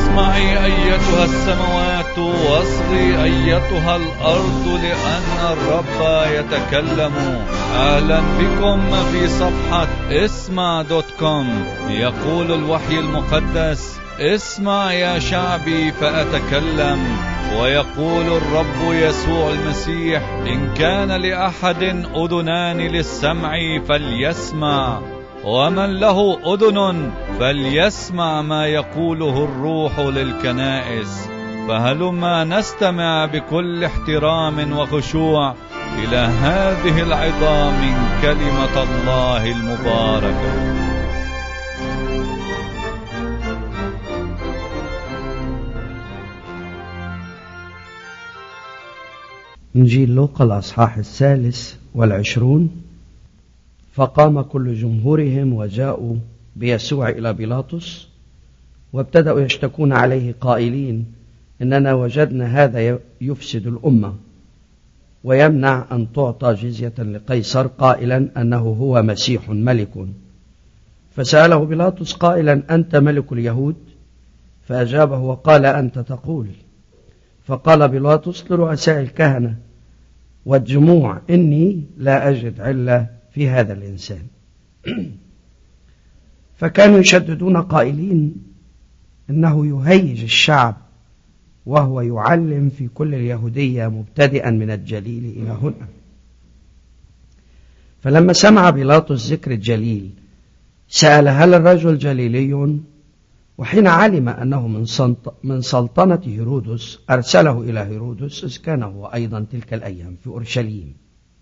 اسمعي أيتها السماوات واصغي أيتها الأرض لأن الرب يتكلم أهلا بكم في صفحة اسمع دوت كوم يقول الوحي المقدس اسمع يا شعبي فأتكلم ويقول الرب يسوع المسيح إن كان لأحد أذنان للسمع فليسمع ومن له أذن فليسمع ما يقوله الروح للكنائس فهلما نستمع بكل احترام وخشوع إلى هذه العظام من كلمة الله المباركة إنجيل لوقا الأصحاح الثالث والعشرون فقام كل جمهورهم وجاءوا بيسوع إلى بيلاطس وابتدأوا يشتكون عليه قائلين إننا وجدنا هذا يفسد الأمة ويمنع أن تعطى جزية لقيصر قائلا أنه هو مسيح ملك فسأله بيلاطس قائلا أنت ملك اليهود فأجابه وقال أنت تقول فقال بيلاطس لرؤساء الكهنة والجموع إني لا أجد علة في هذا الإنسان فكانوا يشددون قائلين إنه يهيج الشعب وهو يعلم في كل اليهودية مبتدئا من الجليل إلى هنا فلما سمع بيلاطس ذكر الجليل سأل هل الرجل جليلي وحين علم أنه من, من سلطنة هيرودس أرسله إلى هيرودس إذ كان هو أيضا تلك الأيام في أورشليم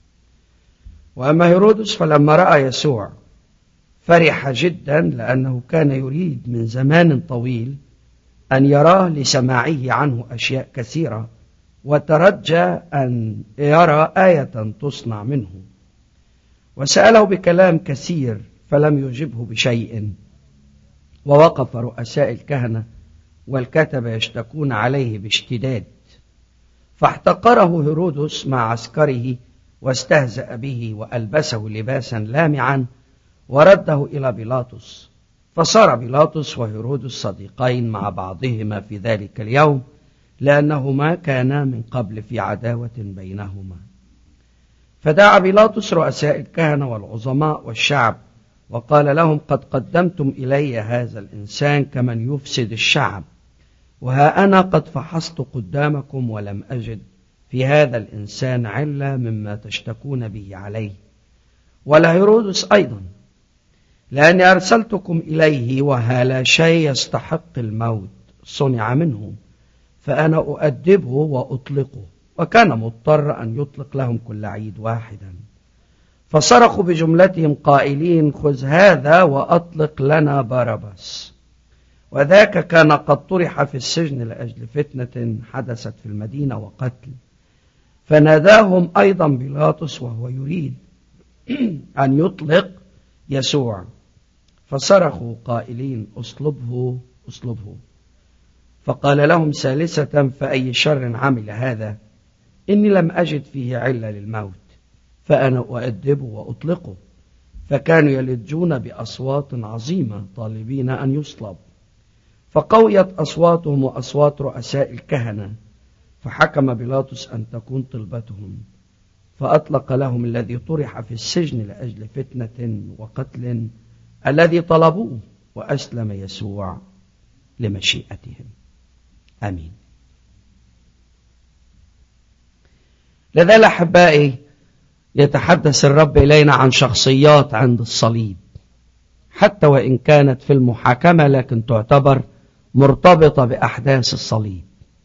وأما هيرودس فلما رأى يسوع فرح جدا لأنه كان يريد من زمان طويل أن يراه لسماعه عنه أشياء كثيرة وترجى أن يرى آية تصنع منه وسأله بكلام كثير فلم يجبه بشيء ووقف رؤساء الكهنة والكتبة يشتكون عليه باشتداد فاحتقره هيرودس مع عسكره واستهزأ به وألبسه لباسا لامعا ورده إلى بيلاطس فصار بيلاطس وهيرودس صديقين مع بعضهما في ذلك اليوم لأنهما كانا من قبل في عداوة بينهما فدعا بيلاطس رؤساء الكهنة والعظماء والشعب وقال لهم قد قدمتم إلي هذا الإنسان كمن يفسد الشعب وها أنا قد فحصت قدامكم ولم أجد في هذا الإنسان علة مما تشتكون به عليه ولا هيرودس أيضا لأني أرسلتكم إليه وها لا شيء يستحق الموت صنع منه فأنا أؤدبه وأطلقه وكان مضطر أن يطلق لهم كل عيد واحدا فصرخوا بجملتهم قائلين خذ هذا وأطلق لنا بارباس وذاك كان قد طرح في السجن لأجل فتنة حدثت في المدينة وقتل فناداهم أيضا بيلاطس وهو يريد أن يطلق يسوع فصرخوا قائلين اصلبه اصلبه فقال لهم ثالثة فأي شر عمل هذا إني لم أجد فيه علة للموت فأنا أؤدبه وأطلقه فكانوا يلجون بأصوات عظيمة طالبين أن يصلب فقويت أصواتهم وأصوات رؤساء الكهنة فحكم بيلاطس أن تكون طلبتهم فأطلق لهم الذي طرح في السجن لأجل فتنة وقتل الذي طلبوه وأسلم يسوع لمشيئتهم آمين لذا أحبائي يتحدث الرب إلينا عن شخصيات عند الصليب حتى وإن كانت في المحاكمة لكن تعتبر مرتبطة بأحداث الصليب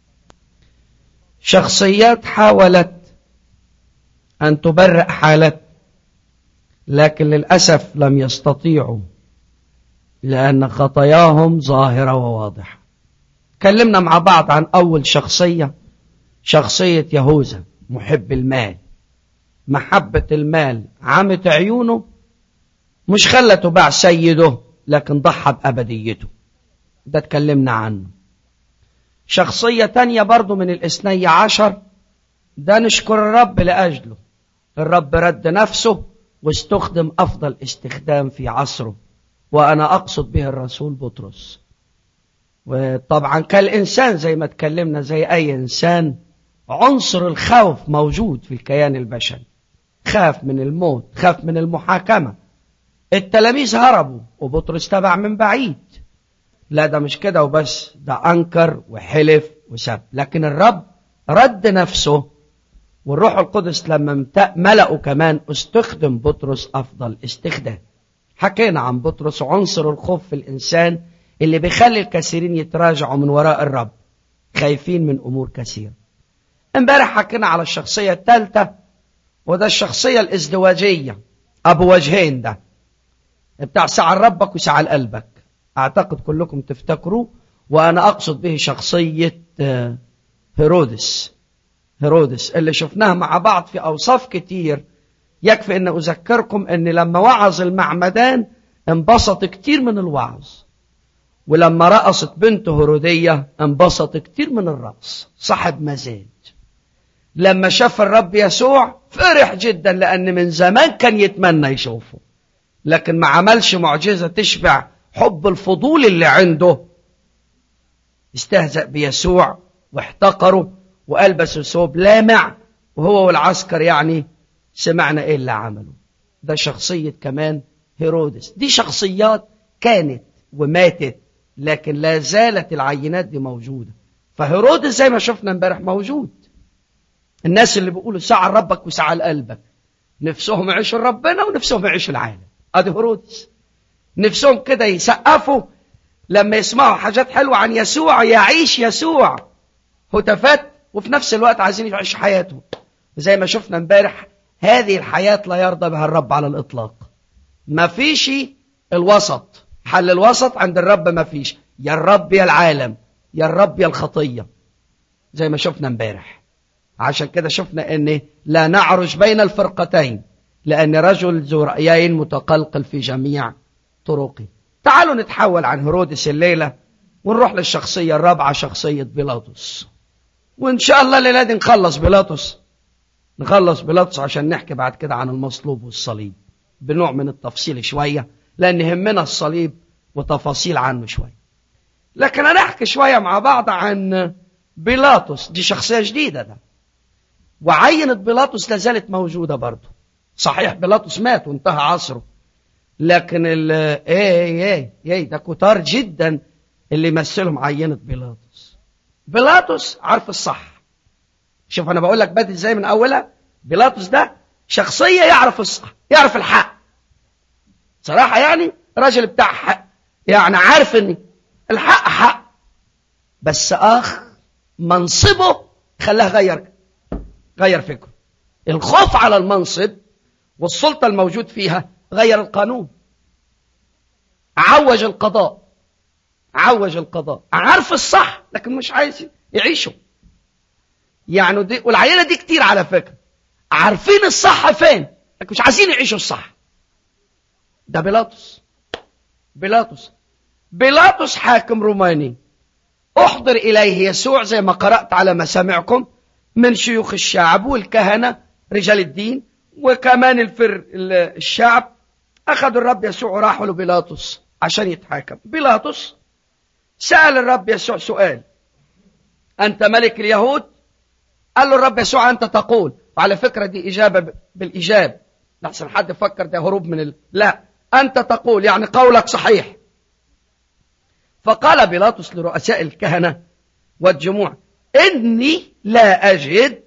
شخصيات حاولت أن تبرئ حالت لكن للأسف لم يستطيعوا لأن خطاياهم ظاهرة وواضحة كلمنا مع بعض عن أول شخصية شخصية يهوذا محب المال محبة المال عمت عيونه مش خلته باع سيده لكن ضحى بأبديته ده اتكلمنا عنه شخصية تانية برضو من الاثني عشر ده نشكر الرب لأجله الرب رد نفسه واستخدم أفضل استخدام في عصره وأنا أقصد به الرسول بطرس وطبعا كالإنسان زي ما تكلمنا زي أي إنسان عنصر الخوف موجود في الكيان البشري خاف من الموت خاف من المحاكمة التلاميذ هربوا وبطرس تبع من بعيد لا ده مش كده وبس ده أنكر وحلف وسب لكن الرب رد نفسه والروح القدس لما ملأوا كمان استخدم بطرس أفضل استخدام حكينا عن بطرس عنصر الخوف في الإنسان اللي بيخلي الكثيرين يتراجعوا من وراء الرب خايفين من أمور كثيرة امبارح حكينا على الشخصية الثالثة وده الشخصية الازدواجية أبو وجهين ده بتاع سعى ربك وسعى قلبك أعتقد كلكم تفتكروا وأنا أقصد به شخصية آه، هيرودس هيرودس اللي شفناها مع بعض في أوصاف كتير يكفي أن أذكركم أن لما وعظ المعمدان انبسط كتير من الوعظ ولما رقصت بنته هرودية انبسط كتير من الرقص صاحب مزاج لما شاف الرب يسوع فرح جدا لأن من زمان كان يتمنى يشوفه لكن ما عملش معجزة تشبع حب الفضول اللي عنده استهزأ بيسوع واحتقره وألبسه ثوب لامع وهو والعسكر يعني سمعنا ايه اللي عمله ده شخصية كمان هيرودس دي شخصيات كانت وماتت لكن لا زالت العينات دي موجودة فهيرودس زي ما شفنا امبارح موجود الناس اللي بيقولوا سعى ربك وسعى لقلبك نفسهم يعيشوا ربنا ونفسهم يعيشوا العالم ادي هيرودس نفسهم كده يسقفوا لما يسمعوا حاجات حلوة عن يسوع يعيش يسوع هتافات وفي نفس الوقت عايزين يعيشوا حياته زي ما شفنا امبارح هذه الحياة لا يرضى بها الرب على الإطلاق ما فيش الوسط حل الوسط عند الرب ما فيش يا الرب يا العالم يا الرب يا الخطية زي ما شفنا امبارح عشان كده شفنا ان لا نعرج بين الفرقتين لأن رجل ذو رأيين متقلقل في جميع طرقه تعالوا نتحول عن هرودس الليلة ونروح للشخصية الرابعة شخصية بيلاطس وإن شاء الله الليلة دي نخلص بيلاطس نخلص بيلاطس عشان نحكي بعد كده عن المصلوب والصليب بنوع من التفصيل شوية لأن يهمنا الصليب وتفاصيل عنه شوية لكن هنحكي شوية مع بعض عن بيلاطس دي شخصية جديدة ده وعينة بيلاطس لازالت موجودة برضه صحيح بيلاطس مات وانتهى عصره لكن ال ايه ايه ايه ده كتار جدا اللي يمثلهم عينة بيلاطس بيلاطس عارف الصح شوف انا بقول لك بادئ ازاي من اولها بيلاطس ده شخصية يعرف الصح يعرف الحق صراحة يعني راجل بتاع حق يعني عارف ان الحق حق بس اخ منصبه خلاه غير غير فكره الخوف على المنصب والسلطة الموجود فيها غير القانون عوج القضاء عوج القضاء عارف الصح لكن مش عايز يعيشه يعني دي والعينة دي كتير على فكرة عارفين الصح فين لكن مش عايزين يعيشوا الصح ده بيلاطس بيلاطس بيلاطس حاكم روماني احضر اليه يسوع زي ما قرأت على مسامعكم من شيوخ الشعب والكهنة رجال الدين وكمان الفر الشعب أخذوا الرب يسوع وراحوا لبيلاطس عشان يتحاكم بيلاطس سأل الرب يسوع سؤال أنت ملك اليهود قال له الرب يسوع أنت تقول وعلى فكرة دي إجابة بالإجاب لحسن حد فكر ده هروب من ال... لا أنت تقول يعني قولك صحيح فقال بيلاطس لرؤساء الكهنة والجموع إني لا أجد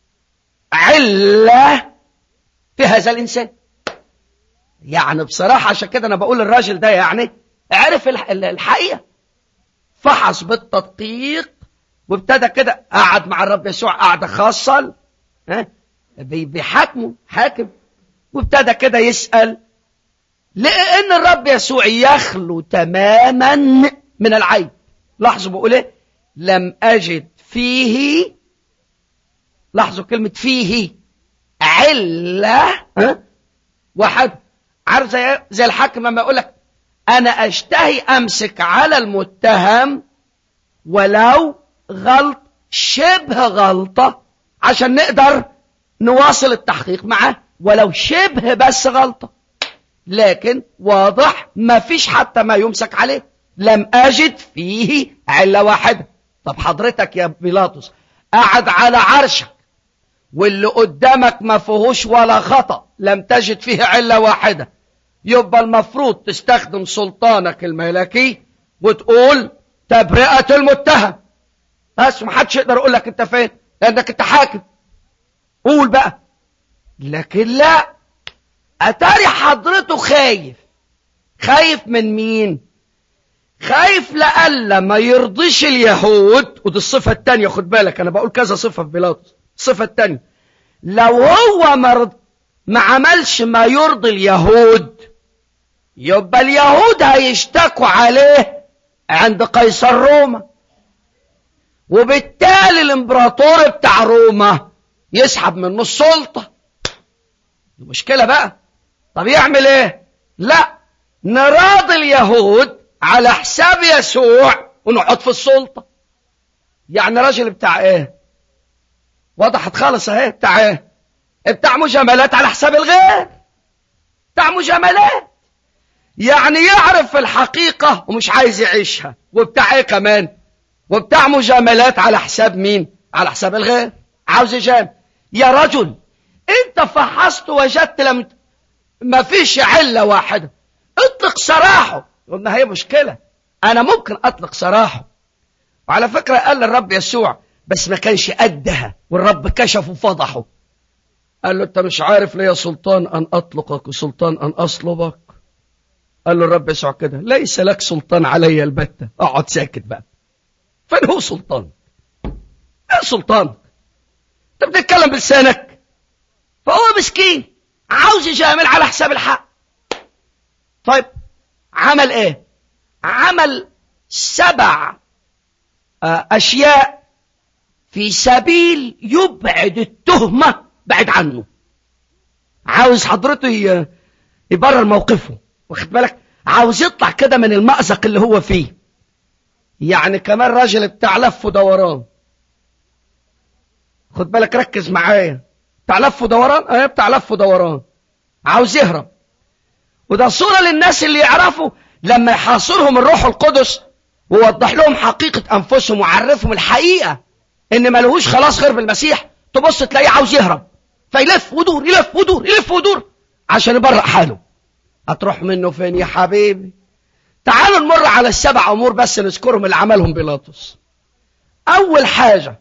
علة في هذا الإنسان يعني بصراحة عشان كده أنا بقول الراجل ده يعني عرف الحقيقة فحص بالتدقيق وابتدى كده قعد مع الرب يسوع قعدة خاصة ها بيحاكمه حاكم وابتدى كده يسأل لأن الرب يسوع يخلو تماما من العيب لاحظوا بقول ايه لم أجد فيه لاحظوا كلمة فيه علة ها واحد عارف زي زي الحاكم لما يقول لك انا اشتهي امسك على المتهم ولو غلط شبه غلطة عشان نقدر نواصل التحقيق معاه ولو شبه بس غلطة لكن واضح ما فيش حتى ما يمسك عليه لم أجد فيه علة واحدة طب حضرتك يا بيلاطس قاعد على عرشك واللي قدامك ما فيهوش ولا خطأ لم تجد فيه علة واحدة يبقى المفروض تستخدم سلطانك الملكي وتقول تبرئة المتهم بس محدش يقدر يقول لك انت فين لانك انت حاكم قول بقى لكن لا اتاري حضرته خايف خايف من مين خايف لألا ما يرضيش اليهود ودي الصفة التانية خد بالك انا بقول كذا صفة في بيلاطس الصفة التانية لو هو مرض ما عملش ما يرضي اليهود يبقى اليهود هيشتكوا عليه عند قيصر روما وبالتالي الامبراطور بتاع روما يسحب منه السلطة دي مشكلة بقى طب يعمل ايه لا نراضي اليهود على حساب يسوع ونقعد في السلطة يعني راجل بتاع ايه وضحت خالص اهي بتاع ايه بتاع مجاملات على حساب الغير بتاع مجاملات يعني يعرف الحقيقة ومش عايز يعيشها وبتاع ايه كمان وبتاع مجاملات على حساب مين على حساب الغير عاوز يجام يا رجل انت فحصت وجدت لم ما فيش علة واحدة اطلق سراحه قلنا هي مشكلة انا ممكن اطلق سراحه وعلى فكرة قال للرب يسوع بس ما كانش قدها والرب كشف وفضحه قال له انت مش عارف ليا سلطان ان اطلقك وسلطان ان اصلبك قال له الرب يسوع كده ليس لك سلطان علي البتة اقعد ساكت بقى فين هو سلطان ايه سلطان انت بتتكلم بلسانك فهو مسكين عاوز يجامل على حساب الحق طيب عمل ايه عمل سبع اشياء في سبيل يبعد التهمة بعد عنه عاوز حضرته يبرر موقفه واخد بالك عاوز يطلع كده من المأزق اللي هو فيه يعني كمان راجل بتاع لف ودوران خد بالك ركز معايا بتاع لف ودوران اه بتاع لف ودوران عاوز يهرب وده صورة للناس اللي يعرفوا لما يحاصرهم الروح القدس ووضح لهم حقيقة أنفسهم وعرفهم الحقيقة إن ملهوش خلاص غير بالمسيح تبص تلاقيه عاوز يهرب فيلف ودور يلف ودور يلف ودور عشان يبرق حاله هتروح منه فين يا حبيبي تعالوا نمر على السبع أمور بس نذكرهم اللي عملهم بيلاطس أول حاجة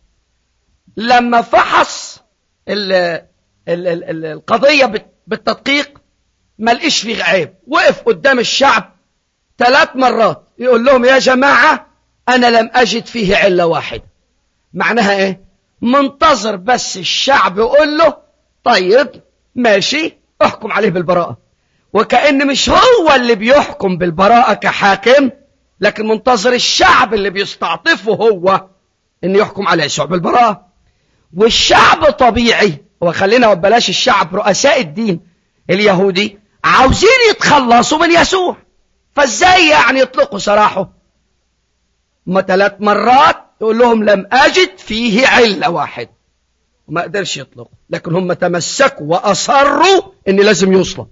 لما فحص ال ال ال ال القضية بالتدقيق ما لقيش فيه عيب وقف قدام الشعب ثلاث مرات يقول لهم يا جماعة أنا لم أجد فيه علة واحدة معناها إيه منتظر بس الشعب يقول له طيب ماشي احكم عليه بالبراءة وكأن مش هو اللي بيحكم بالبراءة كحاكم لكن منتظر الشعب اللي بيستعطفه هو ان يحكم على يسوع بالبراءة والشعب طبيعي وخلينا وبلاش الشعب رؤساء الدين اليهودي عاوزين يتخلصوا من يسوع فازاي يعني يطلقوا سراحه ما ثلاث مرات يقول لهم لم أجد فيه علة واحد وما قدرش يطلقوا لكن هم تمسكوا وأصروا ان لازم يوصلوا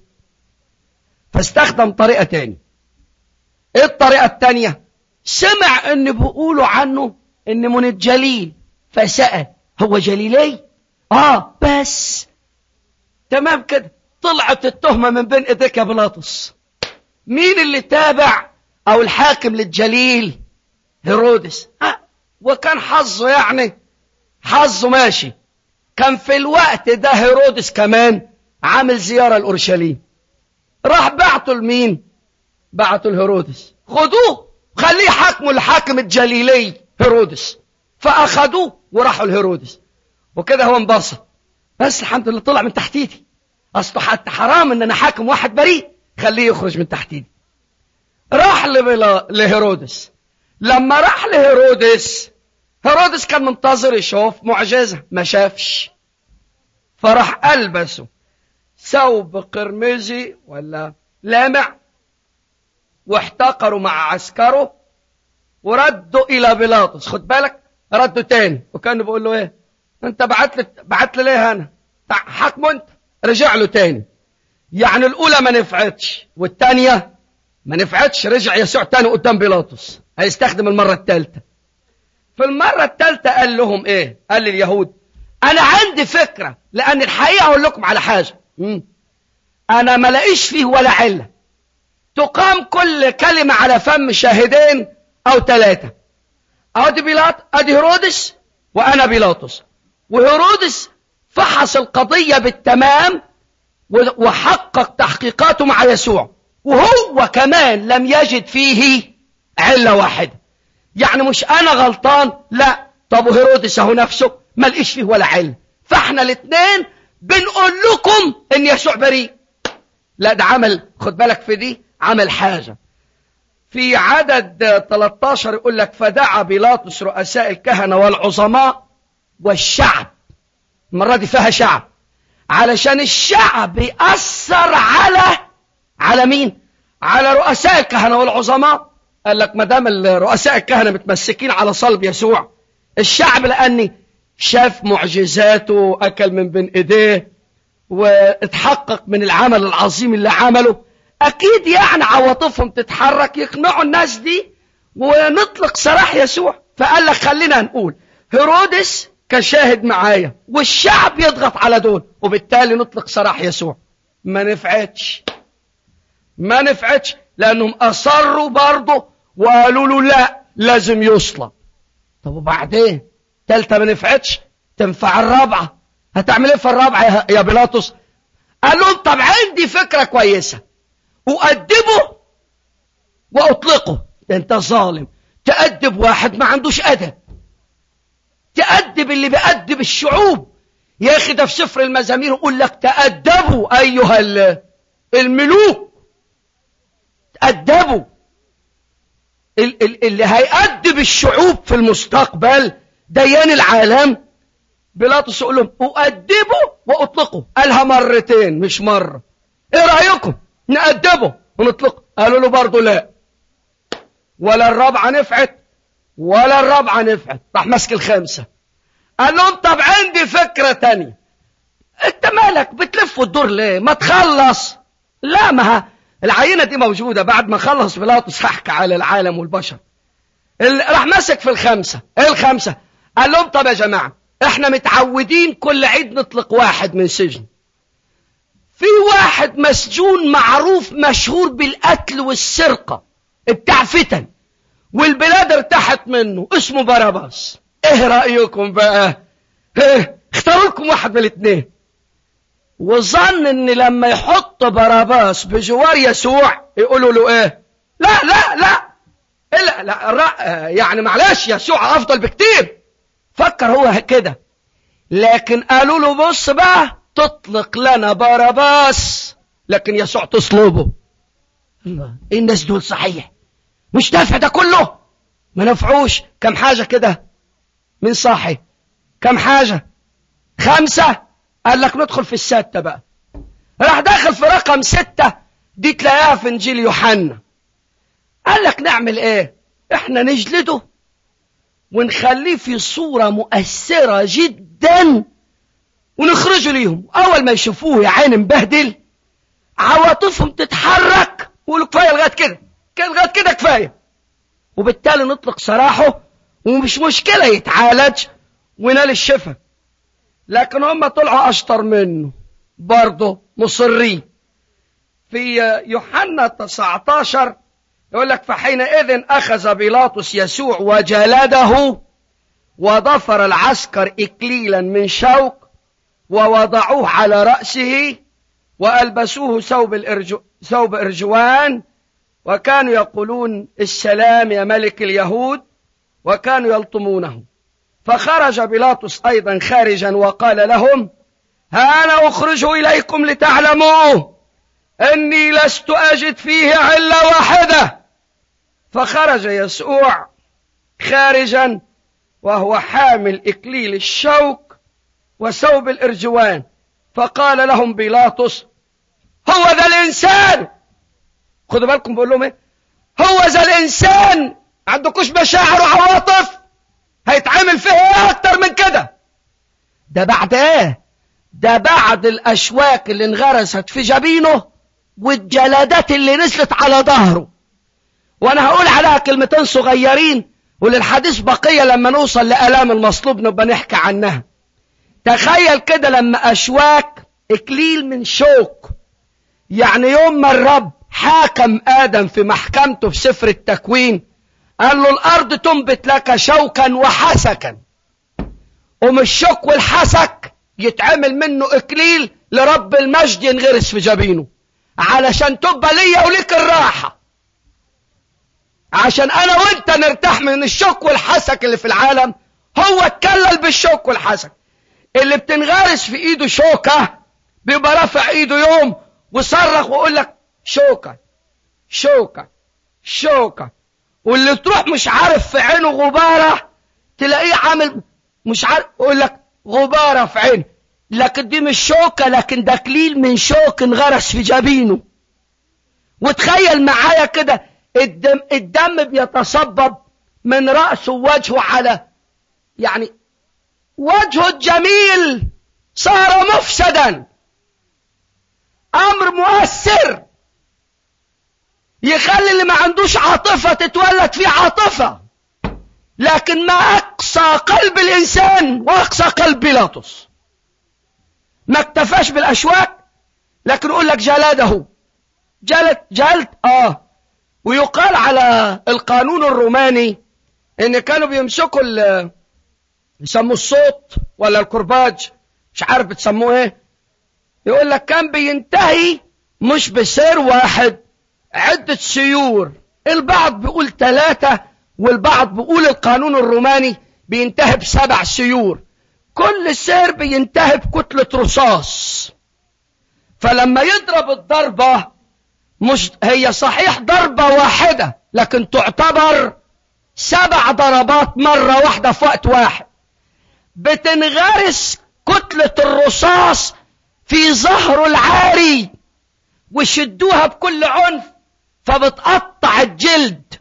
فاستخدم طريقة تاني ايه الطريقة التانية سمع ان بيقولوا عنه ان من الجليل فسأل هو جليلي اه بس تمام كده طلعت التهمة من بين ايديك يا بلاطس مين اللي تابع او الحاكم للجليل هيرودس آه. وكان حظه يعني حظه ماشي كان في الوقت ده هيرودس كمان عامل زيارة لأورشليم راح بعته لمين بعته لهيرودس خدوه خليه حاكمه الحاكم الجليلي هيرودس فأخدوه وراحوا لهيرودس وكده هو انبسط بس الحمد لله طلع من تحت ايدي اصله حتى حرام ان انا حاكم واحد بريء خليه يخرج من تحت ايدي راح لبلا... لهيرودس لما راح لهيرودس هيرودس كان منتظر يشوف معجزة ما شافش فراح ألبسه ثوب قرمزي ولا لامع واحتقروا مع عسكره وردوا إلى بيلاطس خد بالك ردوا تاني وكان بيقول له ايه انت بعت لي بعت لي ليه انا حكمه انت رجع له تاني يعني الاولى ما نفعتش والتانية ما نفعتش رجع يسوع تاني قدام بيلاطس هيستخدم المرة الثالثة في المرة الثالثة قال لهم ايه قال لليهود انا عندي فكرة لان الحقيقة اقول لكم على حاجة مم. انا ما لاقيش فيه ولا علة تقام كل كلمة على فم شاهدين او ثلاثة ادي بيلاط ادي هيرودس وانا بيلاطس وهيرودس فحص القضية بالتمام وحقق تحقيقاته مع يسوع وهو كمان لم يجد فيه علة واحدة يعني مش انا غلطان لا طب هيرودس اهو نفسه ما لقيش فيه ولا علة فاحنا الاثنين بنقول لكم ان يسوع بريء لا ده عمل خد بالك في دي عمل حاجة في عدد 13 يقول لك فدعا بيلاطس رؤساء الكهنة والعظماء والشعب المرة دي فيها شعب علشان الشعب يأثر على على مين على رؤساء الكهنة والعظماء قال لك ما دام رؤساء الكهنة متمسكين على صلب يسوع الشعب لأني شاف معجزاته وأكل من بين إيديه واتحقق من العمل العظيم اللي عمله أكيد يعني عواطفهم تتحرك يقنعوا الناس دي ونطلق سراح يسوع فقال لك خلينا نقول هيرودس كشاهد معايا والشعب يضغط على دول وبالتالي نطلق سراح يسوع ما نفعتش ما نفعتش لأنهم أصروا برضه وقالوا له لا لازم يصلب طب وبعدين تالتة ما نفعتش تنفع الرابعة هتعمل ايه في الرابعة يا بيلاطس قال لهم طب عندي فكرة كويسة أؤدبه وأطلقه ده أنت ظالم تأدب واحد ما عندوش أدب تأدب اللي بيأدب الشعوب يا أخي ده في سفر المزامير يقول لك تأدبوا أيها الملوك تأدبوا اللي هيأدب الشعوب في المستقبل ديان العالم بيلاطس يقول لهم أؤدبه وأطلقه قالها مرتين مش مرة إيه رأيكم نأدبه ونطلقه قالوا له برضه لا ولا الرابعة نفعت ولا الرابعة نفعت راح ماسك الخامسة قال لهم طب عندي فكرة تانية انت مالك بتلف وتدور ليه ما تخلص لا ما العينة دي موجودة بعد ما خلص بيلاطس حكى على العالم والبشر راح ماسك في الخمسة ايه الخمسة قال لهم طب يا جماعة احنا متعودين كل عيد نطلق واحد من سجن في واحد مسجون معروف مشهور بالقتل والسرقة بتاع فتن والبلاد ارتاحت منه اسمه باراباس ايه رأيكم بقى ايه اختاروا لكم واحد من الاثنين وظن ان لما يحط باراباس بجوار يسوع يقولوا له ايه لا لا لا لا لا يعني معلش يسوع افضل بكتير فكر هو كده لكن قالوا له بص بقى تطلق لنا باراباس لكن يسوع تصلبه الله ايه الناس دول صحيح مش نافع ده كله ما نفعوش كم حاجة كده من صاحي كم حاجة خمسة قال لك ندخل في الستة بقى راح داخل في رقم ستة دي تلاقيها في انجيل يوحنا قال لك نعمل ايه احنا نجلده ونخليه في صورة مؤثرة جدا ونخرجه ليهم اول ما يشوفوه يا عين مبهدل عواطفهم تتحرك ويقولوا كفايه لغايه كده كده لغايه كده كفايه وبالتالي نطلق سراحه ومش مشكله يتعالج وينال الشفاء لكن هم طلعوا اشطر منه برضه مصرين في يوحنا 19 يقول لك فحينئذ اخذ بيلاطس يسوع وجلده وضفر العسكر اكليلا من شوك ووضعوه على رأسه وألبسوه ثوب, الإرجو ثوب إرجوان وكانوا يقولون السلام يا ملك اليهود وكانوا يلطمونه فخرج بيلاطس أيضا خارجا وقال لهم ها أنا أخرجه إليكم لتعلموا أني لست أجد فيه علة واحدة فخرج يسوع خارجا وهو حامل إكليل الشوك وثوب الإرجوان فقال لهم بيلاطس هو ذا الإنسان خدوا بالكم بقول لهم ايه هو ذا الإنسان عندكوش مشاعر وعواطف هيتعامل فيه ايه أكتر من كده ده بعد ايه ده بعد الأشواك اللي انغرست في جبينه والجلدات اللي نزلت على ظهره وانا هقول عليها كلمتين صغيرين وللحديث بقية لما نوصل لآلام المصلوب نبقى نحكي عنها تخيل كده لما أشواك إكليل من شوك يعني يوم ما الرب حاكم آدم في محكمته في سفر التكوين قال له الأرض تنبت لك شوكا وحسكا ومن الشوك والحسك يتعمل منه إكليل لرب المجد ينغرس في جبينه علشان تبقى ليا وليك الراحة عشان أنا وأنت نرتاح من الشوك والحسك اللي في العالم هو اتكلل بالشوك والحسك اللي بتنغرس في ايده شوكة بيبقى رافع ايده يوم وصرخ ويقول لك شوكة شوكة شوكة واللي تروح مش عارف في عينه غبارة تلاقيه عامل مش عارف يقول لك غبارة في عينه لكن دي مش شوكة لكن ده كليل من شوك انغرس في جبينه وتخيل معايا كده الدم, الدم بيتصبب من رأسه ووجهه على يعني وجهه الجميل صار مفسدا امر مؤثر يخلي اللي ما عندوش عاطفة تتولد فيه عاطفة لكن ما اقصى قلب الانسان واقصى قلب بيلاطس ما اكتفاش بالاشواك لكن يقول لك جلده جلد جلد اه ويقال على القانون الروماني ان كانوا بيمسكوا يسموه الصوت ولا الكرباج مش عارف بتسموه ايه يقول لك كان بينتهي مش بسير واحد عدة سيور البعض بيقول ثلاثة والبعض بيقول القانون الروماني بينتهي بسبع سيور كل سير بينتهي بكتلة رصاص فلما يضرب الضربة مش هي صحيح ضربة واحدة لكن تعتبر سبع ضربات مرة واحدة في وقت واحد بتنغرس كتلة الرصاص في ظهره العاري وشدوها بكل عنف فبتقطع الجلد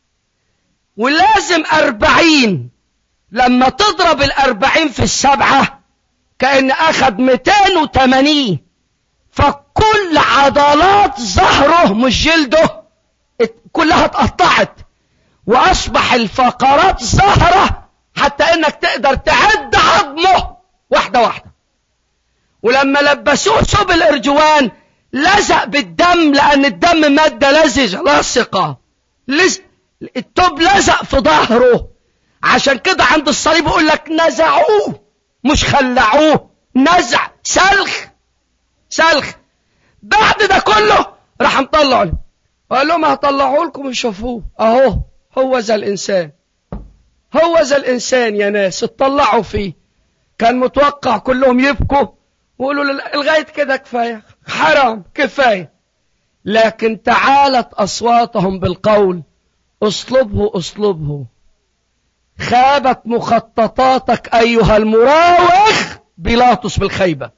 ولازم أربعين لما تضرب الأربعين في السبعة كأن أخذ ميتين وتمانين فكل عضلات ظهره مش جلده كلها اتقطعت وأصبح الفقرات ظهره حتى انك تقدر تعد عظمه واحدة واحدة ولما لبسوه ثوب الارجوان لزق بالدم لان الدم مادة لزجة لاصقة لز... التوب لزق في ظهره عشان كده عند الصليب يقول لك نزعوه مش خلعوه نزع سلخ سلخ بعد ده كله راح مطلع له وقال لهم هطلعوا لكم يشوفوه اهو هو ذا الانسان هو ذا الإنسان يا ناس اطلعوا فيه كان متوقع كلهم يبكوا ويقولوا لغاية كده كفاية حرام كفاية لكن تعالت أصواتهم بالقول اصلبه اصلبه خابت مخططاتك أيها المراوغ بيلاطس بالخيبة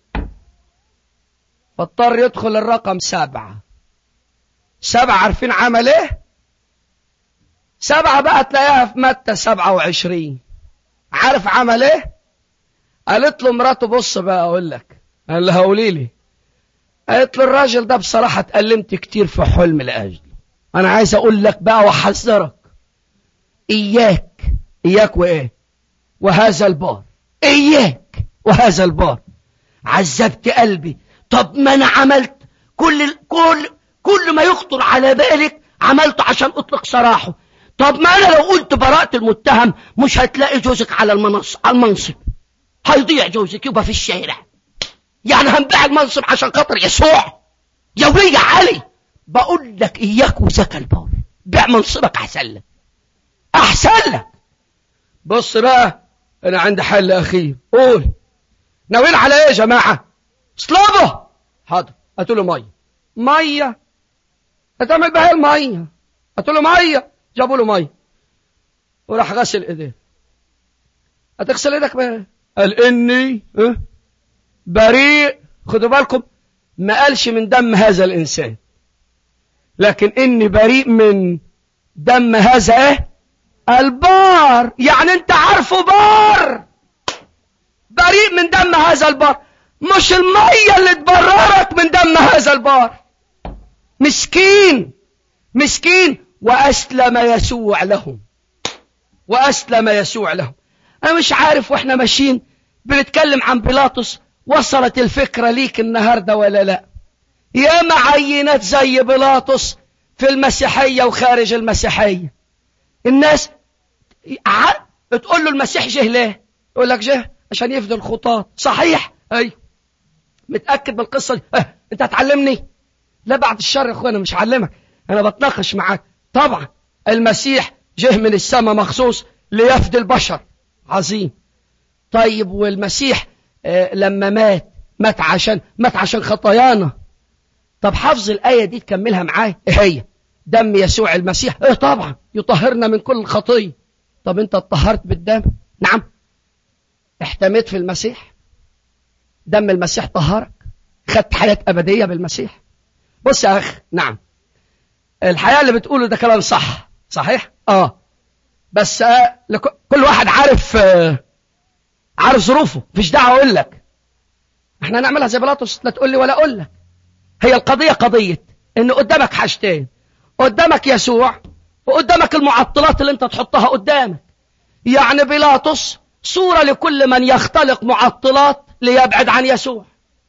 فاضطر يدخل الرقم سبعة سبعة عارفين عمل ايه سبعة بقى تلاقيها في متى سبعة وعشرين عارف عمل ايه قالت له مراته بص بقى اقول لك قال لها قولي لي قالت له الراجل ده بصراحة اتألمت كتير في حلم لأجله انا عايز اقول لك بقى واحذرك اياك اياك وايه وهذا البار اياك وهذا البار عذبت قلبي طب ما انا عملت كل كل كل ما يخطر على بالك عملته عشان اطلق سراحه طب ما انا لو قلت براءة المتهم مش هتلاقي جوزك على المنص على المنصب هيضيع جوزك يبقى في الشارع يعني هنبيع المنصب عشان خاطر يسوع يا ولي علي بقول لك اياك وزكى البار بيع منصبك احسن لك احسن لك بص بقى انا عندي حل اخير قول ناويين على ايه يا جماعه اصلبه حاضر هاتوا له ميه ميه هتعمل بها الميه هاتوا له ميه جابوا له ميه وراح غسل ايديه هتغسل ايدك بقى قال اني اه بريء خدوا بالكم ما قالش من دم هذا الانسان لكن اني بريء من دم هذا ايه البار يعني انت عارفه بار بريء من دم هذا البار مش المية اللي تبررك من دم هذا البار مسكين مسكين وأسلم يسوع لهم وأسلم يسوع لهم أنا مش عارف وإحنا ماشيين بنتكلم عن بيلاطس وصلت الفكرة ليك النهاردة ولا لا يا معينات زي بيلاطس في المسيحية وخارج المسيحية الناس تقول له المسيح جه ليه يقول لك جه عشان يفدي الخطاة صحيح ايوه متأكد بالقصة دي اه انت هتعلمني لا بعد الشر يا اخوانا مش هعلمك انا بتناقش معاك طبعا المسيح جه من السماء مخصوص ليفدي البشر عظيم طيب والمسيح آه لما مات مات عشان مات عشان خطايانا طب حفظ الآية دي تكملها معايا ايه هي دم يسوع المسيح ايه طبعا يطهرنا من كل خطية طب انت اتطهرت بالدم نعم احتميت في المسيح دم المسيح طهرك خدت حياة أبدية بالمسيح بص يا أخ نعم الحياة اللي بتقوله ده كلام صح صحيح اه بس آه كل واحد عارف آه عارف ظروفه مفيش دعوة أقول لك احنا نعملها زي بلاطس لا تقول لي ولا أقول لك هي القضية قضية ان قدامك حاجتين قدامك يسوع وقدامك المعطلات اللي انت تحطها قدامك يعني بيلاطس صورة لكل من يختلق معطلات ليبعد عن يسوع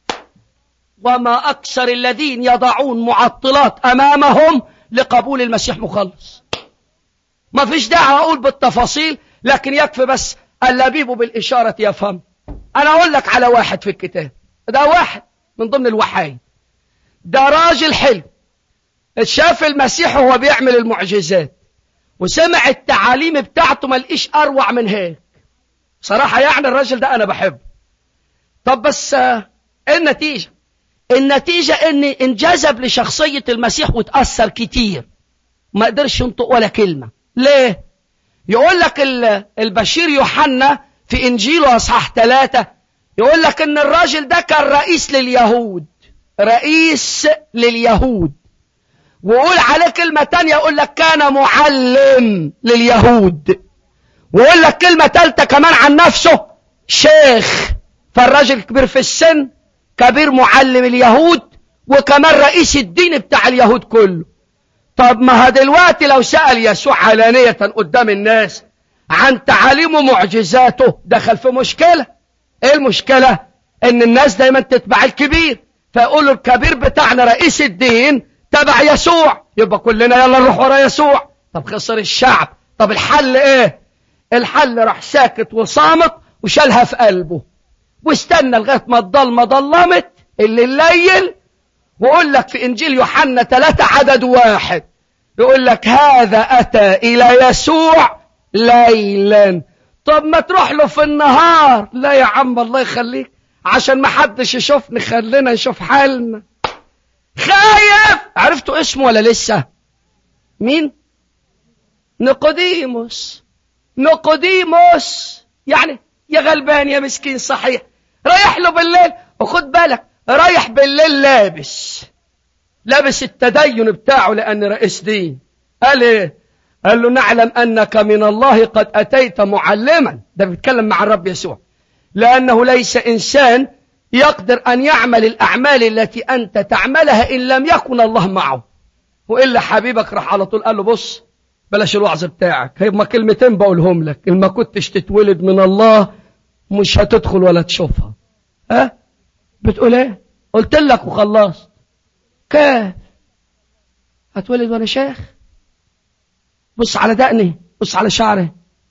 وما أكثر الذين يضعون معطلات أمامهم لقبول المسيح مخلص ما فيش داعي أقول بالتفاصيل لكن يكفي بس اللبيب بالإشارة يفهم أنا أقول لك على واحد في الكتاب ده واحد من ضمن الوحايد ده راجل حلو شاف المسيح وهو بيعمل المعجزات وسمع التعاليم بتاعته ما لقيش أروع من هيك صراحة يعني الراجل ده أنا بحبه طب بس ايه النتيجة النتيجة ان انجذب لشخصية المسيح وتأثر كتير ما قدرش ينطق ولا كلمة ليه يقول لك البشير يوحنا في انجيله اصحاح ثلاثة يقول لك ان الراجل ده كان رئيس لليهود رئيس لليهود ويقول عليه كلمة تانية يقول لك كان معلم لليهود ويقول لك كلمة ثالثة كمان عن نفسه شيخ فالراجل كبير في السن كبير معلم اليهود وكمان رئيس الدين بتاع اليهود كله طب ما دلوقتي لو سأل يسوع علانية قدام الناس عن تعاليمه معجزاته دخل في مشكلة ايه المشكلة ان الناس دايما تتبع الكبير فيقولوا الكبير بتاعنا رئيس الدين تبع يسوع يبقى كلنا يلا نروح ورا يسوع طب خسر الشعب طب الحل ايه الحل راح ساكت وصامت وشالها في قلبه واستنى لغايه ما الضلمه ضلمت اللي الليل ويقول لك في انجيل يوحنا ثلاثة عدد واحد يقول لك هذا اتى الى يسوع ليلا طب ما تروح له في النهار لا يا عم الله يخليك عشان ما حدش يشوفني خلينا نشوف حالنا خايف عرفتوا اسمه ولا لسه مين نقوديموس نقوديموس يعني يا غلبان يا مسكين صحيح رايح له بالليل وخد بالك رايح بالليل لابس لابس التدين بتاعه لأن رئيس دين قال ايه قال له نعلم أنك من الله قد أتيت معلما ده بيتكلم مع الرب يسوع لأنه ليس إنسان يقدر أن يعمل الأعمال التي أنت تعملها إن لم يكن الله معه وإلا حبيبك راح على طول قال له بص بلاش الوعظ بتاعك هما كلمتين بقولهم لك إن ما كنتش تتولد من الله مش هتدخل ولا تشوفها ها أه؟ بتقول ايه قلت لك وخلصت كيف هتولد وانا شيخ بص على دقني بص على شعري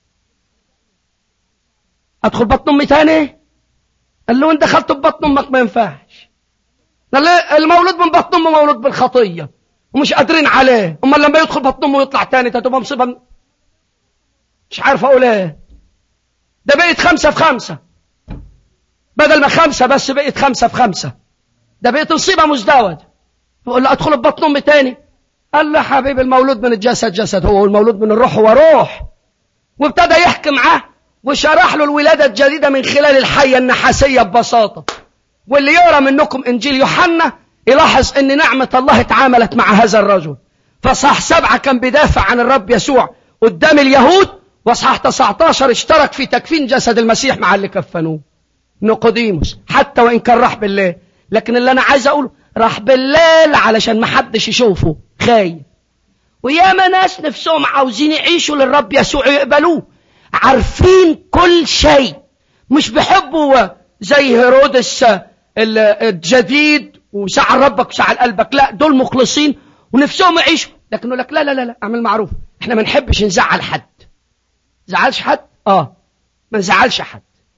ادخل بطن امي تاني قال له انت دخلت ببطن امك ما ينفعش قال له المولود من بطن امه مولود بالخطيه ومش قادرين عليه امال لما يدخل بطن امه ويطلع تاني تبقى مصيبه مش عارف اقول ايه ده بقيت خمسة في خمسة بدل ما خمسة بس بقيت خمسة في خمسة ده بقيت نصيبة مزدوج يقول له ادخل ببطن امي تاني قال له حبيبي المولود من الجسد جسد هو والمولود من الروح هو روح وابتدى يحكي معاه وشرح له الولادة الجديدة من خلال الحية النحاسية ببساطة واللي يقرأ منكم إنجيل يوحنا يلاحظ أن نعمة الله اتعاملت مع هذا الرجل فصح سبعة كان بيدافع عن الرب يسوع قدام اليهود وصح 19 اشترك في تكفين جسد المسيح مع اللي كفنوه نيقوديموس حتى وإن كان راح بالليل لكن اللي أنا عايز أقوله راح بالليل علشان ما حدش يشوفه خايف وياما ناس نفسهم عاوزين يعيشوا للرب يسوع يقبلوه عارفين كل شيء مش بيحبوا زي هيرودس الجديد وسعى ربك وسعى قلبك لا دول مخلصين ونفسهم يعيشوا لكن يقول لك لا لا لا لا اعمل معروف احنا ما نحبش نزعل حد زعلش حد اه ما نزعلش حد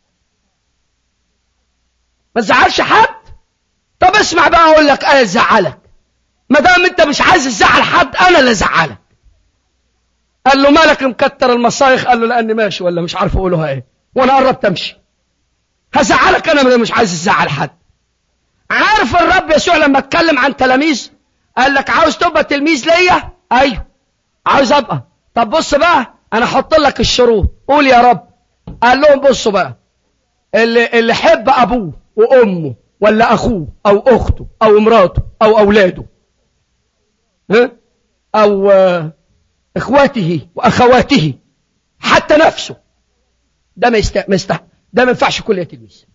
ما تزعلش حد طب اسمع بقى اقول لك انا ازعلك ما دام انت مش عايز تزعل حد انا اللي ازعلك قال له مالك مكتر المصايخ قال له لاني ماشي ولا مش عارف اقولها ايه وانا قربت امشي هزعلك انا ما مش عايز ازعل حد عارف الرب يسوع لما اتكلم عن تلاميذ قال لك عاوز تبقى تلميذ ليا ايوه عاوز ابقى طب بص بقى انا احط لك الشروط قول يا رب قال لهم بصوا بقى اللي اللي حب ابوه وامه ولا اخوه او اخته او مراته او اولاده ها او اخواته واخواته حتى نفسه ده ما يست... ما يستحق ده ما ينفعش كل تلميذ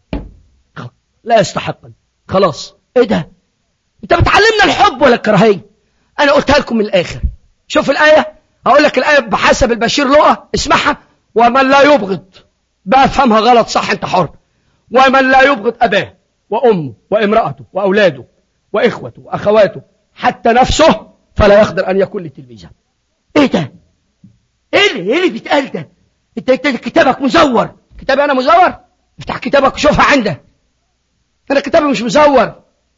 لا يستحق خلاص ايه ده انت بتعلمنا الحب ولا الكراهيه انا قلتها لكم من الاخر شوف الايه هقول لك الايه بحسب البشير لقى اسمعها ومن لا يبغض بقى افهمها غلط صح انت حر ومن لا يبغض اباه وامه وامراته واولاده واخوته واخواته حتى نفسه فلا يقدر ان يكون لتلميذا ايه ده ايه اللي ايه اللي بيتقال ده انت انت كتابك مزور كتابي انا مزور افتح كتابك وشوفها عندك انا كتابي مش مزور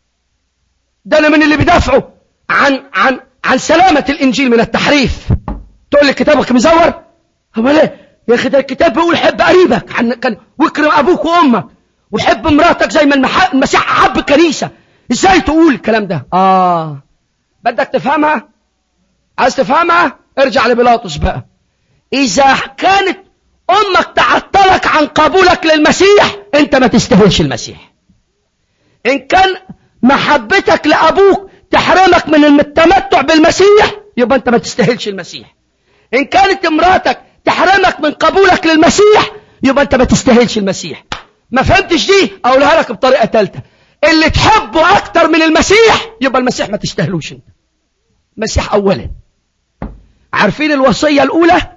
ده انا من اللي بيدافعوا عن عن عن سلامة الانجيل من التحريف تقول لي كتابك مزور هو ليه يا اخي ده الكتاب بيقول حب قريبك عن كان واكرم ابوك وامك وحب مراتك زي ما المسيح حب الكنيسة ازاي تقول الكلام ده اه بدك تفهمها عايز تفهمها ارجع لبيلاطس بقى اذا كانت امك تعطلك عن قبولك للمسيح انت ما تستاهلش المسيح ان كان محبتك لابوك تحرمك من التمتع بالمسيح يبقى انت ما تستاهلش المسيح ان كانت امراتك تحرمك من قبولك للمسيح يبقى انت ما تستاهلش المسيح ما فهمتش دي اقولها لك بطريقه ثالثه اللي تحبه اكتر من المسيح يبقى المسيح ما تستاهلوش انت المسيح اولا عارفين الوصيه الاولى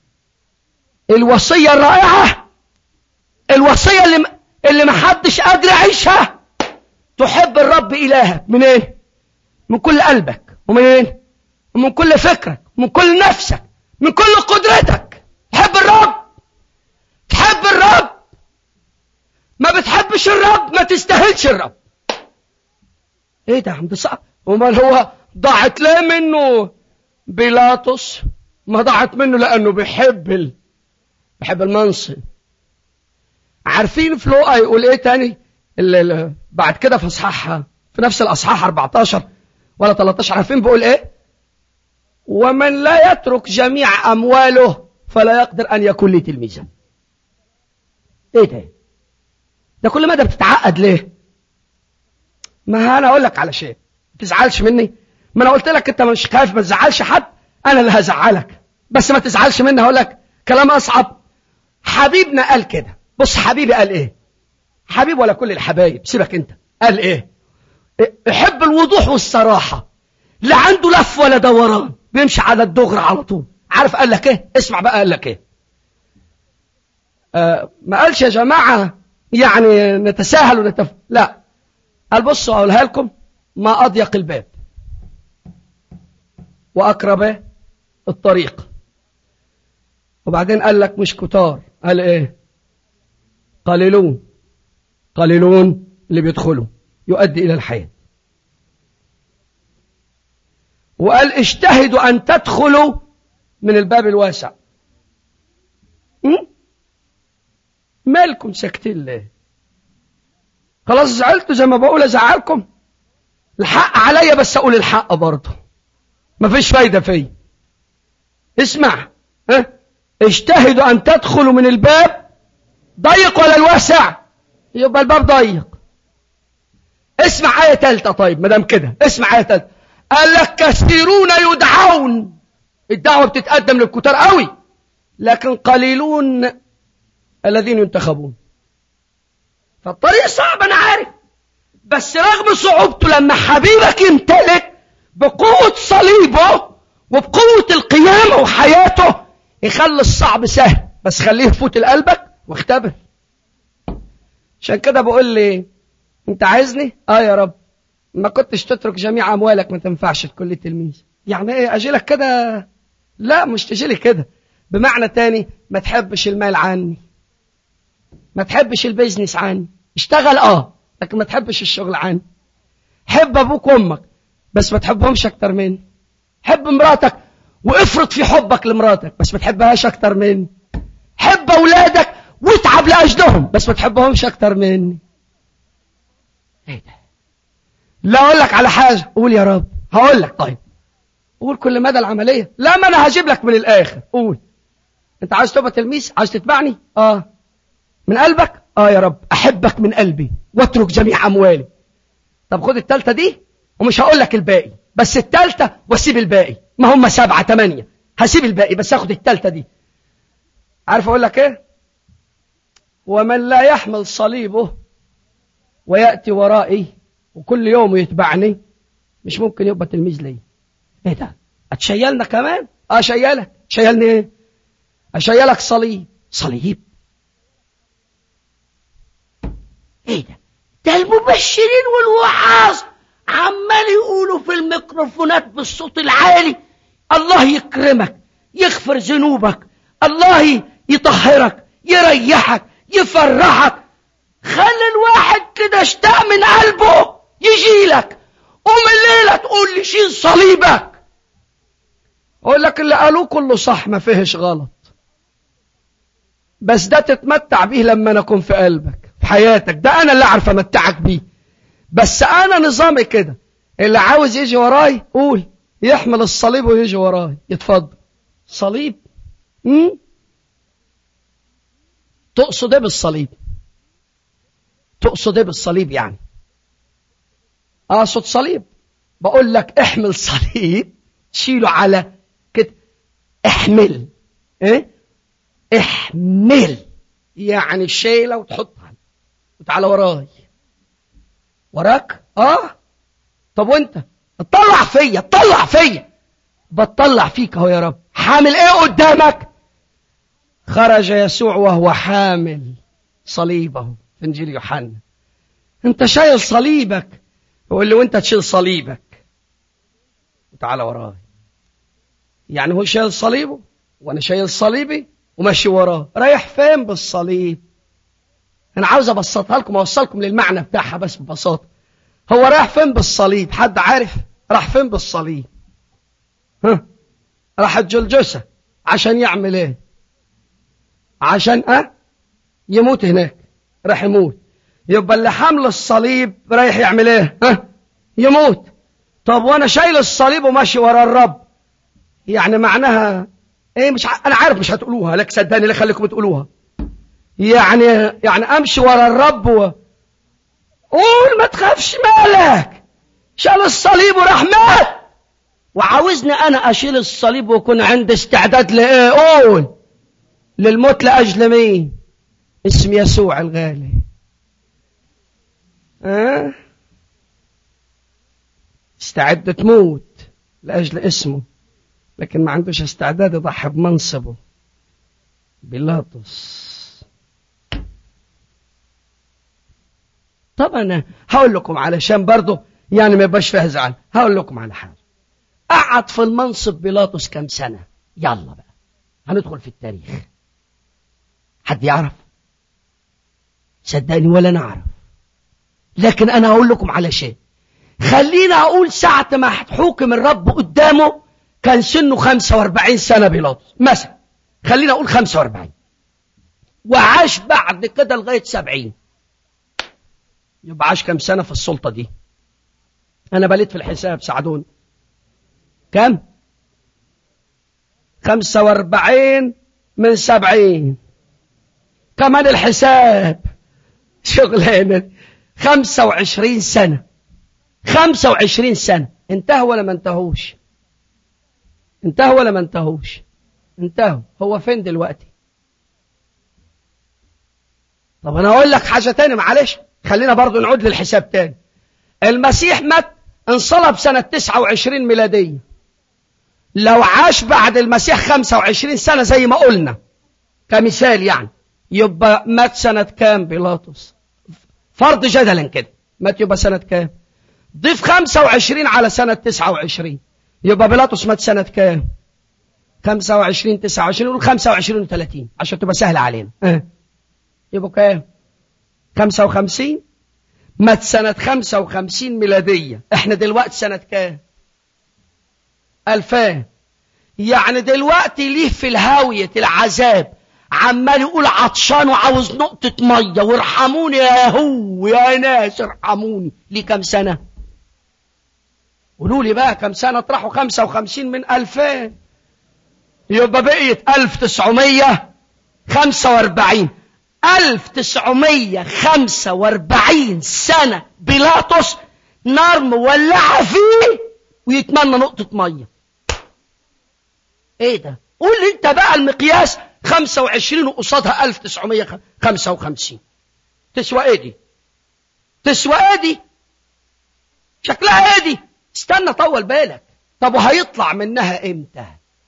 الوصيه الرائعه الوصيه اللي اللي ما حدش قادر يعيشها تحب الرب الهك من ايه من كل قلبك ومن ايه ومن كل فكرك ومن كل نفسك من كل قدرتك تحب الرب تحب الرب ما بتحبش الرب ما تستاهلش الرب ايه ده عم صعب امال هو ضاعت ليه منه بيلاطس ما ضاعت منه لانه بيحب ال... بيحب المنصب عارفين في لوقا يقول ايه تاني اللي بعد كده في اصحاحها في نفس الاصحاح 14 ولا 13 عارفين بيقول ايه ومن لا يترك جميع امواله فلا يقدر ان يكون لي تلميذا ايه ده ده كل مدى بتتعقد ليه ما انا اقول لك على شيء ما تزعلش مني ما انا قلت لك انت مش خايف ما تزعلش حد انا اللي هزعلك بس ما تزعلش مني هقول لك كلام اصعب حبيبنا قال كده بص حبيبي قال ايه حبيب ولا كل الحبايب سيبك انت قال ايه احب الوضوح والصراحة لا عنده لف ولا دوران بيمشي على الدغر على طول عارف قال لك ايه اسمع بقى قال لك ايه آه ما قالش يا جماعة يعني نتساهل ونتف لا قال بصوا اقولها لكم ما اضيق الباب واقرب الطريق وبعدين قال لك مش كتار قال ايه قليلون قليلون اللي بيدخلوا يؤدي إلى الحياة وقال اجتهدوا أن تدخلوا من الباب الواسع مالكم ساكتين ليه خلاص زعلتوا زي ما بقول ازعلكم الحق عليا بس اقول الحق برضه مفيش فايده فيا اسمع ها اجتهدوا ان تدخلوا من الباب ضيق ولا الواسع يبقى الباب ضيق اسمع آية ثالثة طيب ما دام كده اسمع آية ثالثة قال لك كثيرون يدعون الدعوة بتتقدم للكتار قوي لكن قليلون الذين ينتخبون فالطريق صعب انا عارف بس رغم صعوبته لما حبيبك يمتلك بقوة صليبه وبقوة القيامة وحياته يخلي الصعب سهل بس خليه يفوت لقلبك واختبر عشان كده بقول لي انت عايزني اه يا رب ما كنتش تترك جميع اموالك ما تنفعش لكل تلميذ يعني ايه اجيلك كده لا مش تجيلي كده بمعنى تاني ما تحبش المال عني ما تحبش البيزنس عني اشتغل اه لكن ما تحبش الشغل عني حب ابوك وامك بس ما تحبهمش اكتر مني حب مراتك وافرط في حبك لمراتك بس ما تحبهاش اكتر مني حب اولادك واتعب لاجلهم بس ما تحبهمش اكتر مني ايه ده لا اقول لك على حاجه قول يا رب هقول لك طيب قول كل مدى العمليه لا ما انا هجيب لك من الاخر قول انت عايز تبقى تلميذ عايز تتبعني اه من قلبك اه يا رب احبك من قلبي واترك جميع اموالي طب خد التالتة دي ومش هقول لك الباقي بس التالتة واسيب الباقي ما هم سبعة تمانية هسيب الباقي بس هاخد التالتة دي عارف اقول لك ايه ومن لا يحمل صليبه ويأتي ورائي وكل يوم يتبعني مش ممكن يبقى تلميذ لي ايه ده هتشيلنا كمان اه شيلك شيلني ايه اشيلك صليب صليب ايه ده ده المبشرين والوعاظ عمال يقولوا في الميكروفونات بالصوت العالي الله يكرمك يغفر ذنوبك الله يطهرك يريحك يفرحك خلي الواحد كده اشتاق من قلبه يجي لك قوم الليلة تقول لي شيل صليبك اقول لك اللي قالوه كله صح ما فيهش غلط بس ده تتمتع بيه لما انا اكون في قلبك في حياتك ده انا اللي اعرف امتعك بيه بس انا نظامي كده اللي عاوز يجي وراي قول يحمل الصليب ويجي وراي يتفضل صليب مم؟ تقصد ايه بالصليب تقصد ايه بالصليب يعني اقصد صليب بقول لك احمل صليب تشيله على كده احمل ايه احمل يعني شيله وتحطها وتعالى وراي وراك اه طب وانت اطلع فيا اطلع فيا بتطلع فيك اهو يا رب حامل ايه قدامك خرج يسوع وهو حامل صليبه في انجيل يوحنا انت شايل صليبك يقول لي وانت تشيل صليبك وتعالى وراي يعني هو شايل صليبه وانا شايل صليبي وماشي وراه رايح فين بالصليب انا عاوز ابسطها لكم اوصلكم للمعنى بتاعها بس ببساطه هو رايح فين بالصليب حد عارف راح فين بالصليب ها راح الجلجسه عشان يعمل ايه عشان اه يموت هناك راح يموت يبقى اللي حامل الصليب رايح يعمل ايه ها يموت طب وانا شايل الصليب وماشي ورا الرب يعني معناها ايه مش ع... انا عارف مش هتقولوها لك صدقني ليه خليكم تقولوها يعني يعني امشي ورا الرب و... قول ما تخافش مالك شال الصليب وراح مات وعاوزني انا اشيل الصليب ويكون عندي استعداد لايه قول للموت لاجل مين اسم يسوع الغالي أه؟ استعد تموت لاجل اسمه لكن ما عندوش استعداد يضحي بمنصبه بيلاطس طبعا هقول لكم علشان برضه يعني ما يبقاش فيها زعل هقول لكم على حاجه قعد في المنصب بيلاطس كم سنه يلا بقى هندخل في التاريخ حد يعرف صدقني ولا نعرف لكن انا هقول لكم على شيء خلينا اقول ساعة ما حكم الرب قدامه كان سنه 45 سنة بيلاطس مثلا خلينا اقول 45 وعاش بعد كده لغاية 70 يبقى عاش كم سنة في السلطة دي انا بليت في الحساب ساعدوني كم 45 من 70 كمان الحساب شغلانة 25 سنة 25 سنة انتهوا ولا ما انتهوش انتهوا ولا ما انتهوش انتهوا هو فين دلوقتي طب انا اقول لك حاجة تاني معلش خلينا برضو نعود للحساب تاني المسيح مات انصلب سنة 29 ميلادية لو عاش بعد المسيح 25 سنة زي ما قلنا كمثال يعني يبقى مات سنة كام بيلاطس فرض جدلا كده مات يبقى سنة كام ضيف 25 على سنة 29 يبقى بيلاطس مات سنة كام 25 29 نقول 25 و30 عشان تبقى سهلة علينا اه. يبقى كام 55 مات سنة 55 ميلادية احنا دلوقتي سنة كام 2000 يعني دلوقتي ليه في الهاوية العذاب عمال يقول عطشان وعاوز نقطة مية وارحموني يا هو يا ناس ارحموني ليه كم سنة قولوا لي بقى كم سنة اطرحوا 55 من 2000 يبقى بقيت 1945 1945 سنة بيلاطس نار مولعة فيه ويتمنى نقطة مية ايه ده قول لي انت بقى المقياس 25 وقصادها 1955 تسوى ايه دي تسوى ايه دي شكلها ايه دي استنى طول بالك طب وهيطلع منها امتى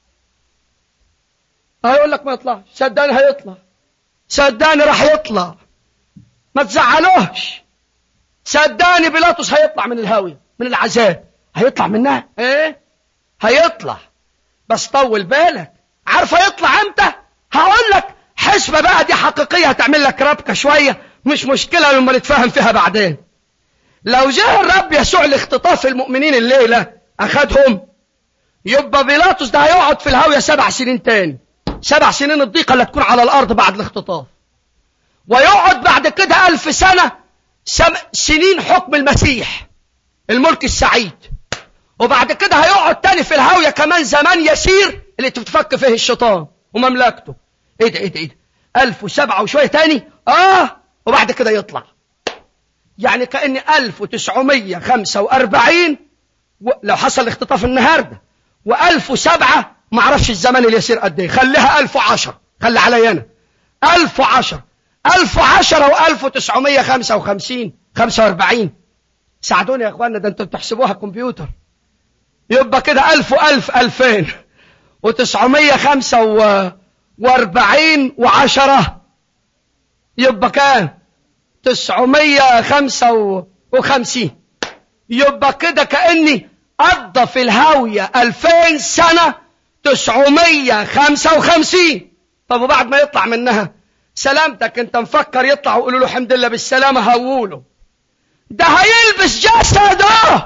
هيقول لك ما يطلعش صدقني هيطلع صدقني راح يطلع ما تزعلوش صدقني بيلاطس هيطلع من الهاوية من العذاب هيطلع منها ايه هيطلع بس طول بالك عارف هيطلع امتى هقول لك حسبة بقى دي حقيقية هتعمل لك ربكة شوية مش مشكلة لما نتفاهم فيها بعدين لو جاء الرب يسوع لاختطاف المؤمنين الليلة أخدهم يبقى بيلاطس ده هيقعد في الهاوية سبع سنين تاني سبع سنين الضيقة اللي تكون على الأرض بعد الاختطاف ويقعد بعد كده ألف سنة سم... سنين حكم المسيح الملك السعيد وبعد كده هيقعد تاني في الهاوية كمان زمان يسير اللي تتفك فيه الشيطان ومملكته ايه ده ايه ده ايه ده ألف وسبعة وشوية تاني اه وبعد كده يطلع يعني كأن ألف وتسعمية خمسة وأربعين و... لو حصل اختطاف النهاردة وألف وسبعة ما اعرفش الزمن اللي يصير قد ايه خليها ألف وعشر خلي علي أنا ألف وعشر ألف وعشرة وألف وتسعمية خمسة وخمسين خمسة وأربعين ساعدوني يا أخوانا ده أنتوا بتحسبوها كمبيوتر يبقى كده ألف وألف ألفين وتسعمية خمسة وأربعين وعشرة يبقى كام تسعمية خمسة وخمسين يبقى كده كأني قضى في الهاوية ألفين سنة تسعمية خمسة وخمسين طب وبعد ما يطلع منها سلامتك انت مفكر يطلع وقولوا له الحمد لله بالسلامة هووله ده هيلبس جسده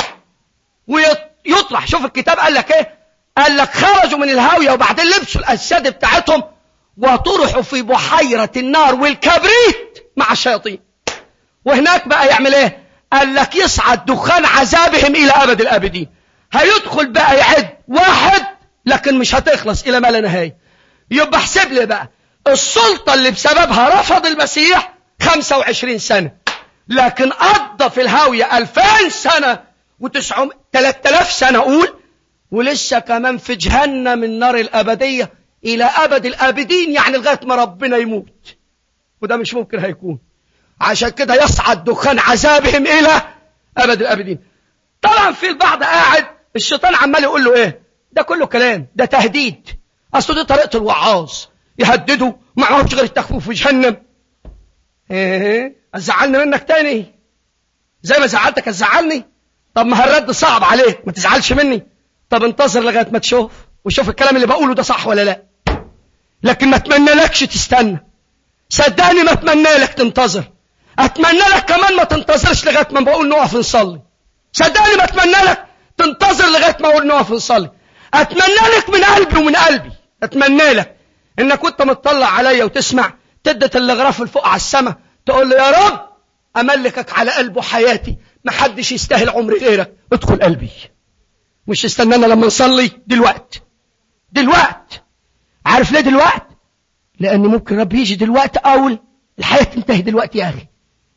ويطرح شوف الكتاب قال لك ايه قال لك خرجوا من الهاوية وبعدين لبسوا الأجساد بتاعتهم وطرحوا في بحيرة النار والكبريت مع الشياطين وهناك بقى يعمل ايه قال لك يصعد دخان عذابهم إلى أبد الآبدين هيدخل بقى يعد واحد لكن مش هتخلص إلى ما لا نهاية يبقى احسب لي بقى السلطة اللي بسببها رفض المسيح 25 سنة لكن قضى في الهاوية 2000 سنة وتسعم 3000 سنة أقول ولسه كمان في جهنم النار الأبدية إلى أبد الآبدين يعني لغاية ما ربنا يموت وده مش ممكن هيكون عشان كده يصعد دخان عذابهم إلى أبد الآبدين طبعا في البعض قاعد الشيطان عمال يقول له إيه ده كله كلام ده تهديد أصل دي طريقة الوعاظ يهددوا ما عرفش غير التخفيف في جهنم ايه ازعلني منك تاني زي ما زعلتك ازعلني طب ما هالرد صعب عليك ما تزعلش مني طب انتظر لغايه ما تشوف وشوف الكلام اللي بقوله ده صح ولا لا لكن ما اتمنى لكش تستنى صدقني ما اتمنى لك تنتظر اتمنى لك كمان ما تنتظرش لغايه ما بقول نقف نصلي صدقني ما اتمنى لك تنتظر لغايه ما اقول نقف نصلي اتمنى لك من قلبي ومن قلبي اتمنى لك انك وانت متطلع عليا وتسمع تدة الغراف الفوق على السماء تقول له يا رب املكك على قلبه حياتي ما حدش يستاهل عمري غيرك ادخل قلبي مش استنانا لما نصلي دلوقت دلوقت عارف ليه دلوقت لان ممكن رب يجي دلوقت اول الحياة تنتهي دلوقتي يا اخي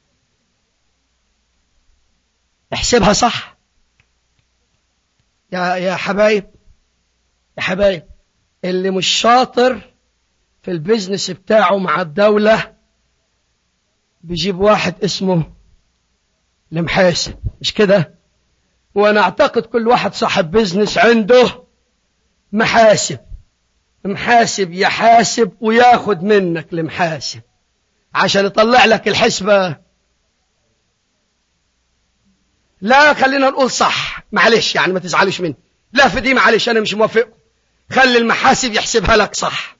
احسبها صح يا يا حبايب يا حبايب اللي مش شاطر في البيزنس بتاعه مع الدولة بيجيب واحد اسمه المحاسب مش كده وانا اعتقد كل واحد صاحب بيزنس عنده محاسب محاسب يحاسب وياخد منك المحاسب عشان يطلع لك الحسبة لا خلينا نقول صح معلش يعني ما تزعلوش مني لا في دي معلش أنا مش موافق خلي المحاسب يحسبها لك صح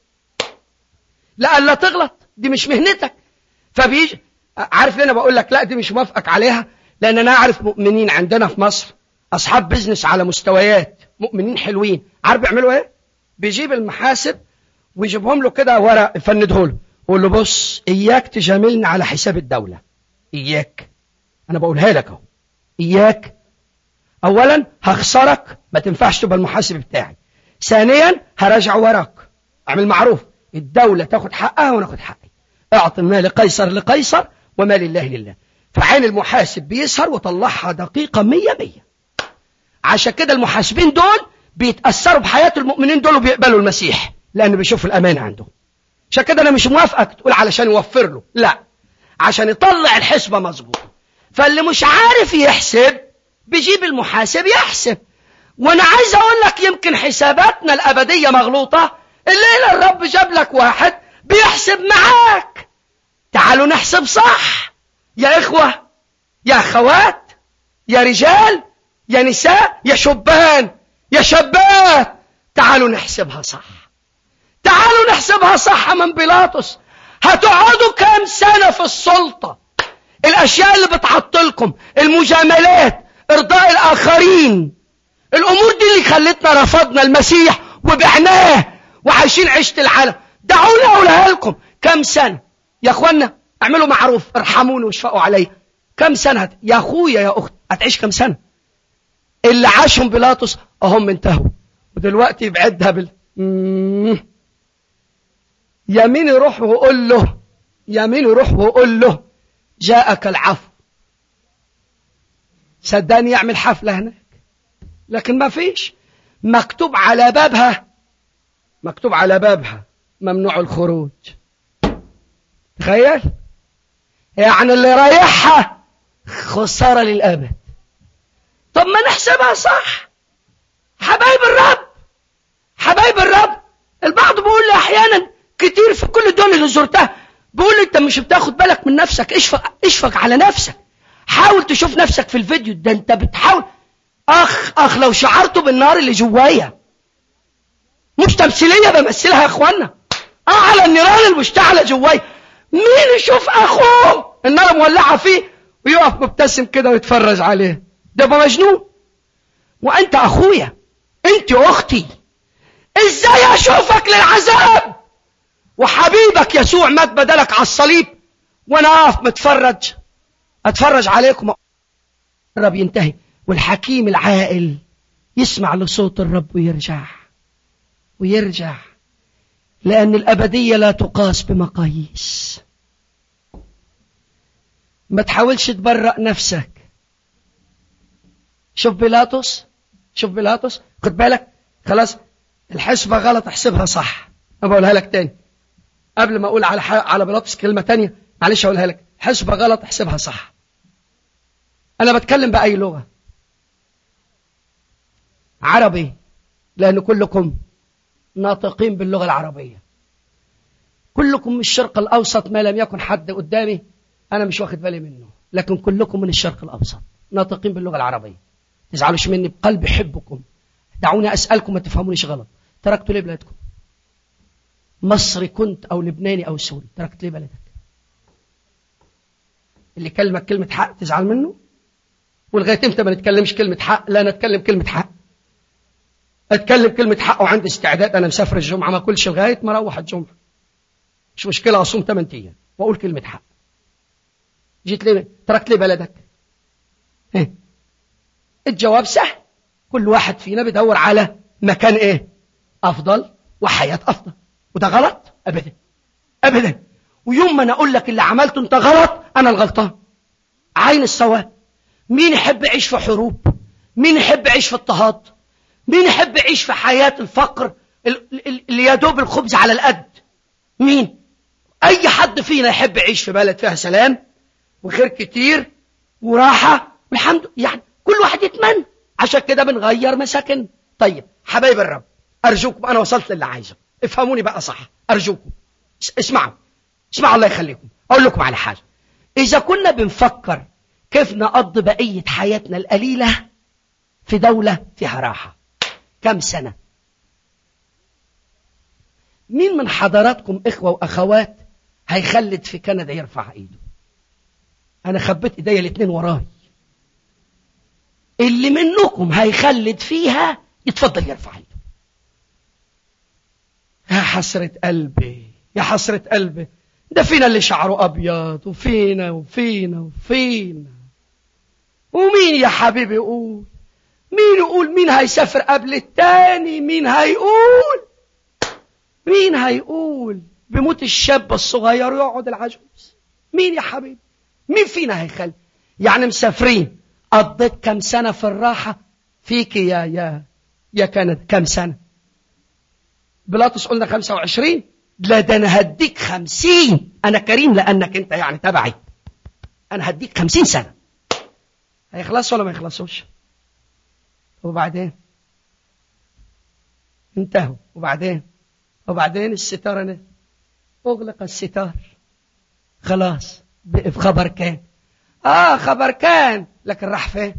لا لا تغلط دي مش مهنتك فبيجي عارف ليه انا بقول لك لا دي مش موافقك عليها لان انا اعرف مؤمنين عندنا في مصر اصحاب بزنس على مستويات مؤمنين حلوين عارف بيعملوا ايه بيجيب المحاسب ويجيبهم له كده ورق يفنده له يقول له بص اياك تجاملني على حساب الدوله اياك انا بقولها لك اهو اياك اولا هخسرك ما تنفعش تبقى المحاسب بتاعي ثانيا هراجع وراك اعمل معروف الدولة تاخد حقها وناخد حقي اعط ما لقيصر لقيصر وما لله لله فعين المحاسب بيسهر وطلعها دقيقة مية مية عشان كده المحاسبين دول بيتأثروا بحياة المؤمنين دول وبيقبلوا المسيح لأنه بيشوفوا الأمان عندهم عشان كده أنا مش موافقك تقول علشان يوفر له لا عشان يطلع الحسبة مظبوطة فاللي مش عارف يحسب بيجيب المحاسب يحسب وانا عايز اقول لك يمكن حساباتنا الابديه مغلوطه الليله الرب جاب لك واحد بيحسب معاك تعالوا نحسب صح يا اخوه يا اخوات يا رجال يا نساء يا شبان يا شابات تعالوا نحسبها صح تعالوا نحسبها صح من بيلاطس هتقعدوا كام سنه في السلطه الاشياء اللي بتعطلكم المجاملات ارضاء الاخرين الامور دي اللي خلتنا رفضنا المسيح وبعناه وعايشين عيشة العالم دعوني اقولها لكم كم سنة يا اخوانا اعملوا معروف ارحموني واشفقوا علي كم سنة هت... يا اخويا يا اخت هتعيش كم سنة اللي عاشهم بيلاطس اهم انتهوا ودلوقتي يبعدها بال مم. يمين يروح ويقول له يمين يروح ويقول له جاءك العفو صدقني يعمل حفلة هناك لكن ما فيش مكتوب على بابها مكتوب على بابها ممنوع الخروج تخيل يعني اللي رايحها خسارة للأبد طب ما نحسبها صح حبايب الرب حبايب الرب البعض بيقول لي أحيانا كتير في كل الدول اللي زرتها بيقول لي أنت مش بتاخد بالك من نفسك اشفق, اشفق على نفسك حاول تشوف نفسك في الفيديو ده أنت بتحاول أخ أخ لو شعرتوا بالنار اللي جوايا مش تمثيلية بمثلها يا اخوانا اعلى النيران المشتعلة جواي مين يشوف اخوه النار مولعة فيه ويقف مبتسم كده ويتفرج عليه ده يبقى مجنون وانت اخويا انت اختي ازاي اشوفك للعذاب وحبيبك يسوع مات بدلك على الصليب وانا اقف متفرج اتفرج عليكم الرب ينتهي والحكيم العاقل يسمع لصوت الرب ويرجع ويرجع لأن الأبدية لا تقاس بمقاييس ما تحاولش تبرأ نفسك شوف بيلاطس شوف بيلاطس خد بالك خلاص الحسبة غلط احسبها صح أنا بقولها لك تاني قبل ما أقول على على بيلاطس كلمة تانية معلش أقولها لك حسبة غلط احسبها صح أنا بتكلم بأي لغة عربي لأن كلكم ناطقين باللغة العربية كلكم من الشرق الأوسط ما لم يكن حد قدامي أنا مش واخد بالي منه لكن كلكم من الشرق الأوسط ناطقين باللغة العربية تزعلوش مني بقلب حبكم دعوني أسألكم ما تفهمونيش غلط تركتوا ليه بلادكم مصري كنت أو لبناني أو سوري تركت ليه بلدك اللي كلمك كلمة حق تزعل منه ولغاية امتى ما نتكلمش كلمة حق لا نتكلم كلمة حق اتكلم كلمة حق وعندي استعداد انا مسافر الجمعة ما اكلش لغاية ما اروح الجمعة مش مشكلة اصوم 8 ايام واقول كلمة حق جيت ليه تركت لي بلدك ايه الجواب سهل كل واحد فينا بيدور على مكان ايه افضل وحياة افضل وده غلط ابدا ابدا ويوم ما انا اقول لك اللي عملته انت غلط انا الغلطان عين السواد مين يحب يعيش في حروب مين يحب يعيش في اضطهاد مين يحب يعيش في حياة الفقر اللي يدوب الخبز على القد مين اي حد فينا يحب يعيش في بلد فيها سلام وخير كتير وراحة والحمد يعني كل واحد يتمنى عشان كده بنغير مساكن طيب حبايب الرب أرجوكم أنا وصلت للي عايزه افهموني بقى صح أرجوكم اسمعوا اسمعوا الله يخليكم أقول لكم على حاجة إذا كنا بنفكر كيف نقضي بقية حياتنا القليلة في دولة فيها راحة كم سنة مين من حضراتكم إخوة وأخوات هيخلد في كندا يرفع إيده أنا خبيت إيديا الاتنين وراي اللي منكم هيخلد فيها يتفضل يرفع ايده يا حسرة قلبي يا حسرة قلبي ده فينا اللي شعره أبيض وفينا وفينا وفينا ومين يا حبيبي يقول مين يقول مين هيسافر قبل التاني مين هيقول مين هيقول بموت الشاب الصغير ويقعد العجوز مين يا حبيبي مين فينا هيخلي يعني مسافرين قضيت كم سنة في الراحة فيك يا يا يا كانت كم سنة بلاطس قلنا خمسة وعشرين لا ده أنا هديك خمسين أنا كريم لأنك أنت يعني تبعي أنا هديك خمسين سنة هيخلصوا ولا ما يخلصوش وبعدين انتهوا وبعدين وبعدين الستارة أغلق الستار خلاص بقى في خبر كان آه خبر كان لكن راح فين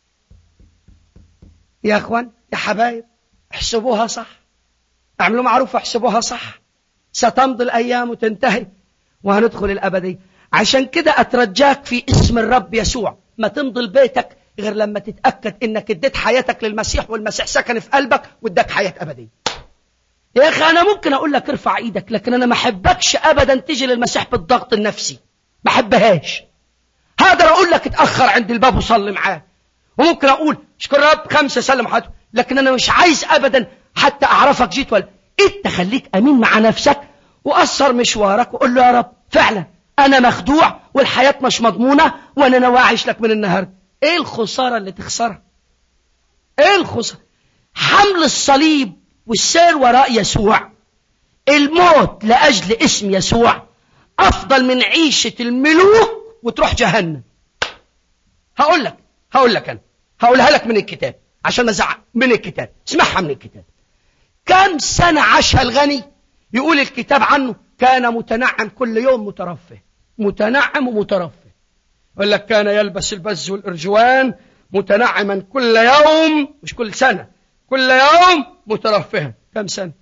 يا أخوان يا حبايب احسبوها صح اعملوا معروف احسبوها صح ستمضي الأيام وتنتهي وهندخل الأبدية عشان كده أترجاك في اسم الرب يسوع ما تمضي لبيتك غير لما تتأكد إنك اديت حياتك للمسيح والمسيح سكن في قلبك واداك حياة أبدية يا أخي أنا ممكن أقول لك ارفع إيدك لكن أنا ما أحبكش أبدا تيجي للمسيح بالضغط النفسي ما أحبهاش هقدر أقول لك اتأخر عند الباب وصلي معاه وممكن أقول اشكر رب خمسة سلم حاجته لكن أنا مش عايز أبدا حتى أعرفك جيت ولا أنت خليك أمين مع نفسك وأثر مشوارك وقول له يا رب فعلا أنا مخدوع والحياة مش مضمونة وأنا ناوي أعيش لك من النهاردة إيه الخسارة اللي تخسرها إيه الخسارة حمل الصليب والسير وراء يسوع الموت لأجل اسم يسوع أفضل من عيشة الملوك وتروح جهنم هقول لك هقول لك أنا هقولها لك من الكتاب عشان أزعق من الكتاب اسمعها من الكتاب كم سنة عاشها الغني يقول الكتاب عنه كان متنعم كل يوم مترفه متنعم ومترفه يقول لك كان يلبس البز والإرجوان متنعما كل يوم مش كل سنة كل يوم مترفها كم سنة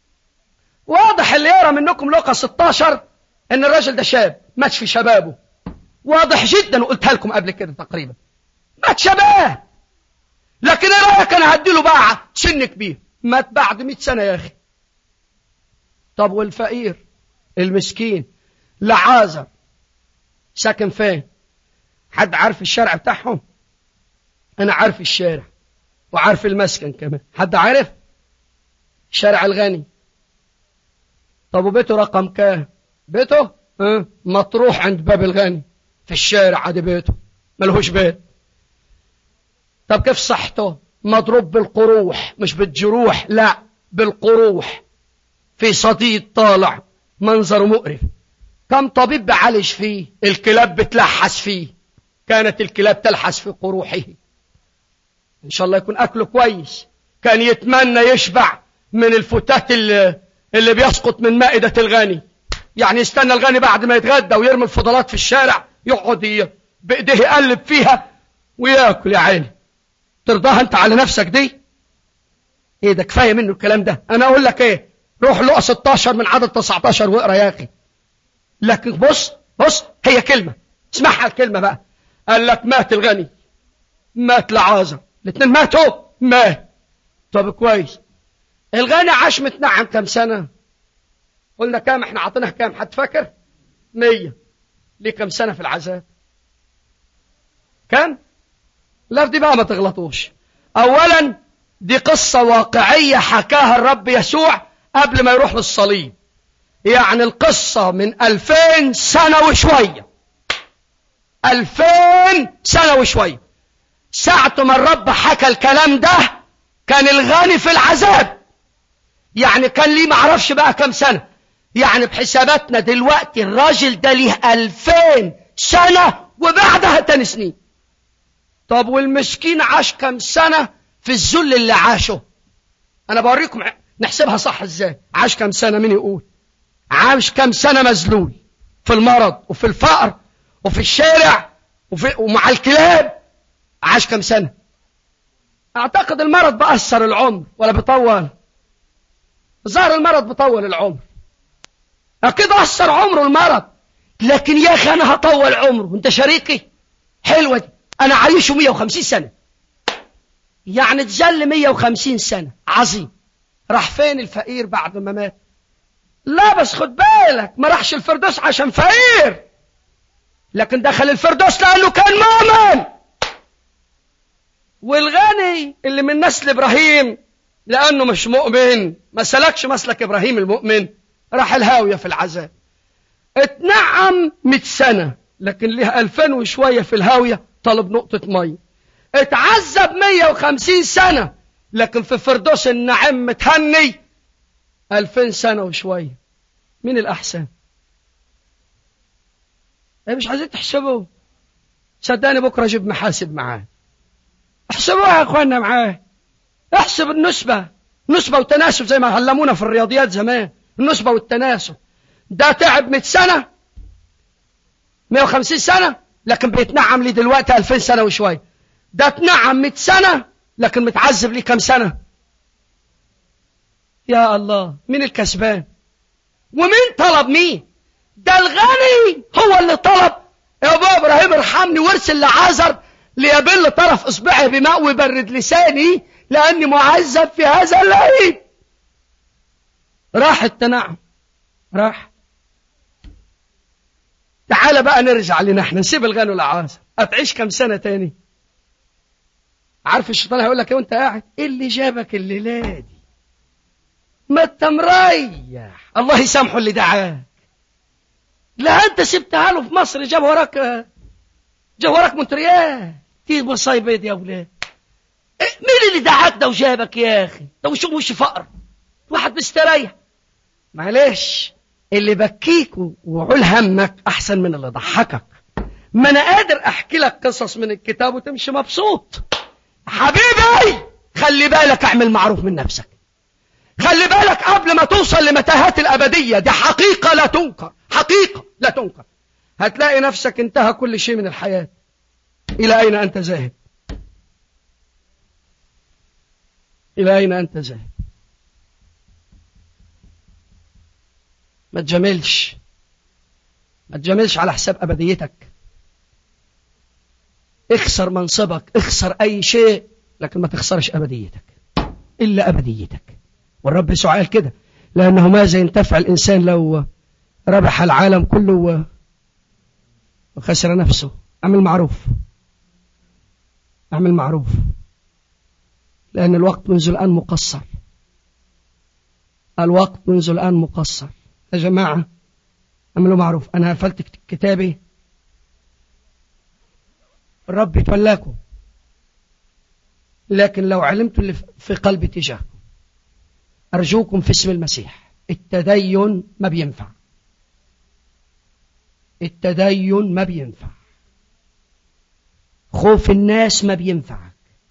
واضح اللي يرى منكم لقى 16 ان الراجل ده شاب مات في شبابه واضح جدا وقلتها لكم قبل كده تقريبا مات شباب لكن ايه رايك انا هديله باعة سن كبير مات بعد 100 سنة يا اخي طب والفقير المسكين لعازر ساكن فين حد عارف الشارع بتاعهم انا عارف الشارع وعارف المسكن كمان حد عارف شارع الغني طب وبيته رقم كام بيته اه؟ مطروح عند باب الغني في الشارع عادي بيته ملهوش بيت طب كيف صحته مضروب بالقروح مش بالجروح لا بالقروح في صديد طالع منظر مقرف كم طبيب بعالج فيه الكلاب بتلحس فيه كانت الكلاب تلحس في قروحه ان شاء الله يكون اكله كويس كان يتمنى يشبع من الفتات اللي, اللي بيسقط من مائدة الغني يعني يستنى الغني بعد ما يتغدى ويرمي الفضلات في الشارع يقعد بايديه يقلب فيها وياكل يا عيني ترضاها انت على نفسك دي ايه ده كفايه منه الكلام ده انا اقول لك ايه روح لقى 16 من عدد 19 واقرا يا اخي لكن بص بص هي كلمه اسمعها الكلمه بقى قال لك مات الغني مات لعازر الاثنين ماتوا مات طب كويس الغني عاش متنعم كم سنة قلنا كام احنا عطيناه كام حد فاكر مية ليه كم سنة في العذاب كم لا دي بقى ما تغلطوش اولا دي قصة واقعية حكاها الرب يسوع قبل ما يروح للصليب يعني القصة من ألفين سنة وشوية ألفين سنة وشوية ساعة ما الرب حكى الكلام ده كان الغني في العذاب يعني كان ليه معرفش بقى كم سنة يعني بحساباتنا دلوقتي الراجل ده ليه ألفين سنة وبعدها تاني سنين طب والمسكين عاش كم سنة في الذل اللي عاشه أنا بوريكم نحسبها صح ازاي عاش كم سنة مين يقول عاش كم سنة مذلول في المرض وفي الفقر وفي الشارع وفي ومع الكلاب عاش كم سنة اعتقد المرض بأثر العمر ولا بيطول ظهر المرض بيطول العمر اكيد اثر عمره المرض لكن يا اخي انا هطول عمره وانت شريكي حلوة دي انا عايشه 150 سنة يعني تجل 150 سنة عظيم راح فين الفقير بعد ما مات لا بس خد بالك ما راحش الفردوس عشان فقير لكن دخل الفردوس لانه كان مؤمن والغني اللي من نسل ابراهيم لانه مش مؤمن ما سلكش مسلك ابراهيم المؤمن راح الهاوية في العذاب اتنعم 100 سنة لكن ليه 2000 وشوية في الهاوية طلب نقطة مية اتعذب 150 سنة لكن في فردوس النعيم متهني 2000 سنة وشوية مين الأحسن ايه مش عايزين تحسبوا صدقني بكرة اجيب محاسب معاه احسبوها يا اخوانا معاه احسب النسبة نسبة وتناسب زي ما علمونا في الرياضيات زمان النسبة والتناسب ده تعب 100 سنة 150 سنة لكن بيتنعم لي دلوقتي 2000 سنة وشوية ده اتنعم 100 سنة لكن متعذب لي كم سنة يا الله مين الكسبان ومين طلب مين ده الغني هو اللي طلب يا ابو ابراهيم ارحمني وارسل لعازر ليبل طرف اصبعي بماء ويبرد لساني لاني معذب في هذا الليل راح التنعم راح تعال بقى نرجع لنا احنا نسيب الغنى والعازر هتعيش كم سنة تاني عارف الشيطان هيقول لك ايه وانت قاعد ايه اللي جابك الليله دي ما انت مريح الله يسامحه اللي دعاك لا انت سبتها له في مصر جاب وراك جاب وراك مونتريال دي مصايب يا اولاد إيه مين اللي دعاك ده وجابك يا اخي ده وش وش فقر واحد مستريح معلش اللي بكيك وعول همك احسن من اللي ضحكك ما انا قادر احكي لك قصص من الكتاب وتمشي مبسوط حبيبي خلي بالك اعمل معروف من نفسك خلي بالك قبل ما توصل لمتاهات الأبدية دي حقيقة لا تنكر حقيقة لا تنكر هتلاقي نفسك انتهى كل شيء من الحياة إلى أين أنت ذاهب إلى أين أنت ذاهب ما تجاملش ما تجاملش على حساب أبديتك اخسر منصبك اخسر أي شيء لكن ما تخسرش أبديتك إلا أبديتك والرب يسوع قال كده لأنه ماذا ينتفع الإنسان لو ربح العالم كله وخسر نفسه أعمل معروف أعمل معروف لأن الوقت منذ الآن مقصر الوقت منذ الآن مقصر يا جماعة اعملوا معروف أنا قفلت كتابي الرب يتولاكم لكن لو علمت اللي في قلبي تجاهكم أرجوكم في اسم المسيح التدين ما بينفع التدين ما بينفع خوف الناس ما بينفعك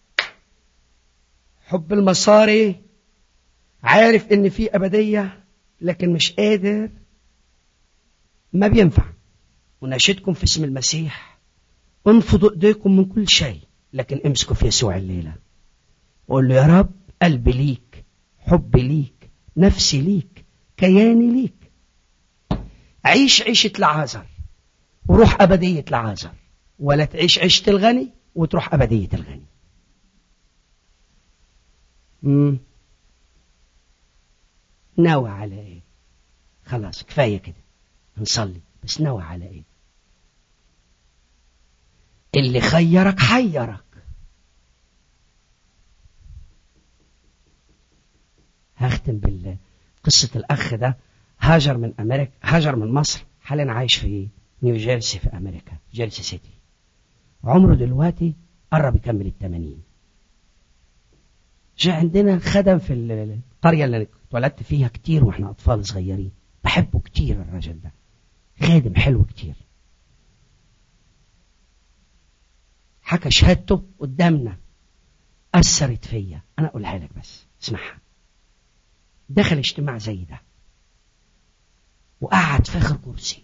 حب المصاري عارف ان في أبدية لكن مش قادر ما بينفع وناشدكم في اسم المسيح انفضوا ايديكم من كل شيء لكن امسكوا في يسوع الليلة وقول له يا رب قلبي ليك حبي ليك نفسي ليك كياني ليك عيش عيشة العازر وروح أبدية العازر ولا تعيش عيشة الغني وتروح أبدية الغني مم. ناوي على ايه خلاص كفاية كده نصلي بس ناوي على ايه اللي خيرك حيرك هختم بقصة الأخ ده هاجر من أمريكا هاجر من مصر حاليا عايش في نيو جيرسي في أمريكا جيرسي سيتي عمره دلوقتي قرب يكمل التمانين جاء عندنا خدم في القرية اللي اتولدت فيها كتير واحنا أطفال صغيرين بحبه كتير الرجل ده خادم حلو كتير حكى شهادته قدامنا أثرت فيا أنا أقولها لك بس اسمعها دخل اجتماع زي ده وقعد في آخر كرسي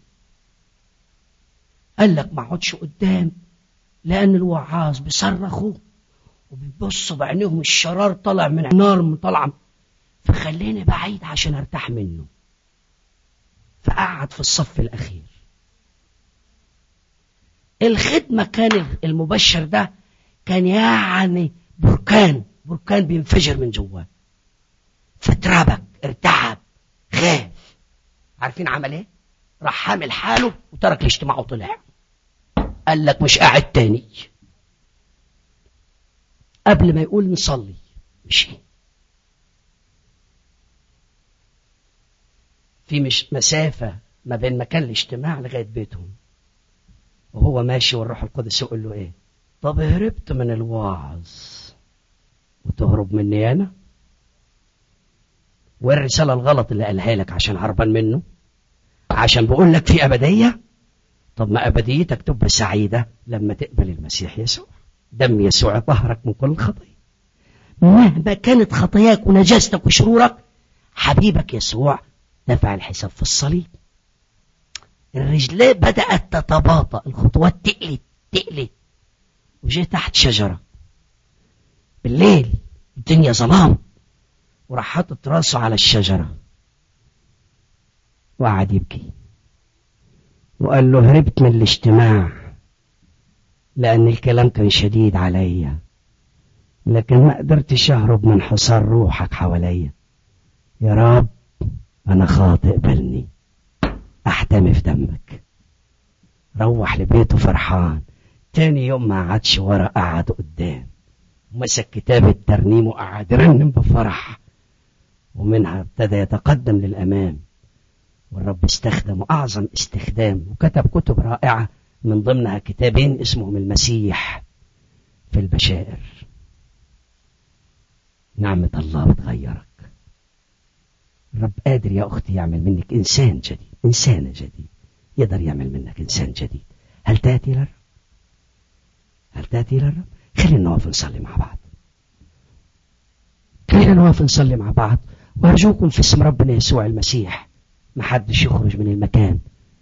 قال لك ما اقعدش قدام لأن الوعاظ بيصرخوا وبيبصوا بعينيهم الشرار طالع من النار طالعة فخليني بعيد عشان ارتاح منه فقعد في الصف الأخير الخدمة كان المبشر ده كان يعني بركان بركان بينفجر من جواه فترابك ارتعب خاف عارفين عمل ايه راح حامل حاله وترك الاجتماع وطلع قال لك مش قاعد تاني قبل ما يقول نصلي مشي في مش مسافة ما بين مكان الاجتماع لغاية بيتهم وهو ماشي والروح القدس يقول له ايه طب هربت من الوعظ وتهرب مني انا والرسالة الغلط اللي قالها لك عشان هربان منه عشان بقول لك في أبدية طب ما أبديتك تبقى سعيدة لما تقبل المسيح يسوع دم يسوع طهرك من كل خطية مهما كانت خطاياك ونجاستك وشرورك حبيبك يسوع دفع الحساب في الصليب الرجلين بدأت تتباطأ الخطوات تقلت تقلت وجه تحت شجرة بالليل الدنيا ظلام وراح حاطط راسه على الشجرة وقعد يبكي وقال له هربت من الاجتماع لأن الكلام كان شديد عليا لكن ما قدرتش أهرب من حصار روحك حواليا يا رب أنا خاطئ بلني أحتمي في دمك روح لبيته فرحان تاني يوم ما قعدش ورا قعد قدام ومسك كتاب الترنيم وقعد يرنم بفرح ومنها ابتدى يتقدم للأمام والرب استخدمه أعظم استخدام وكتب كتب رائعة من ضمنها كتابين اسمهم المسيح في البشائر نعمة الله بتغيرك الرب قادر يا أختي يعمل منك إنسان جديد إنسانة جديد يقدر يعمل منك إنسان جديد هل تأتي للرب هل تأتي للرب خلينا نقف نصلي مع بعض خلينا نقف نصلي مع بعض وأرجوكم في اسم ربنا يسوع المسيح ما حدش يخرج من المكان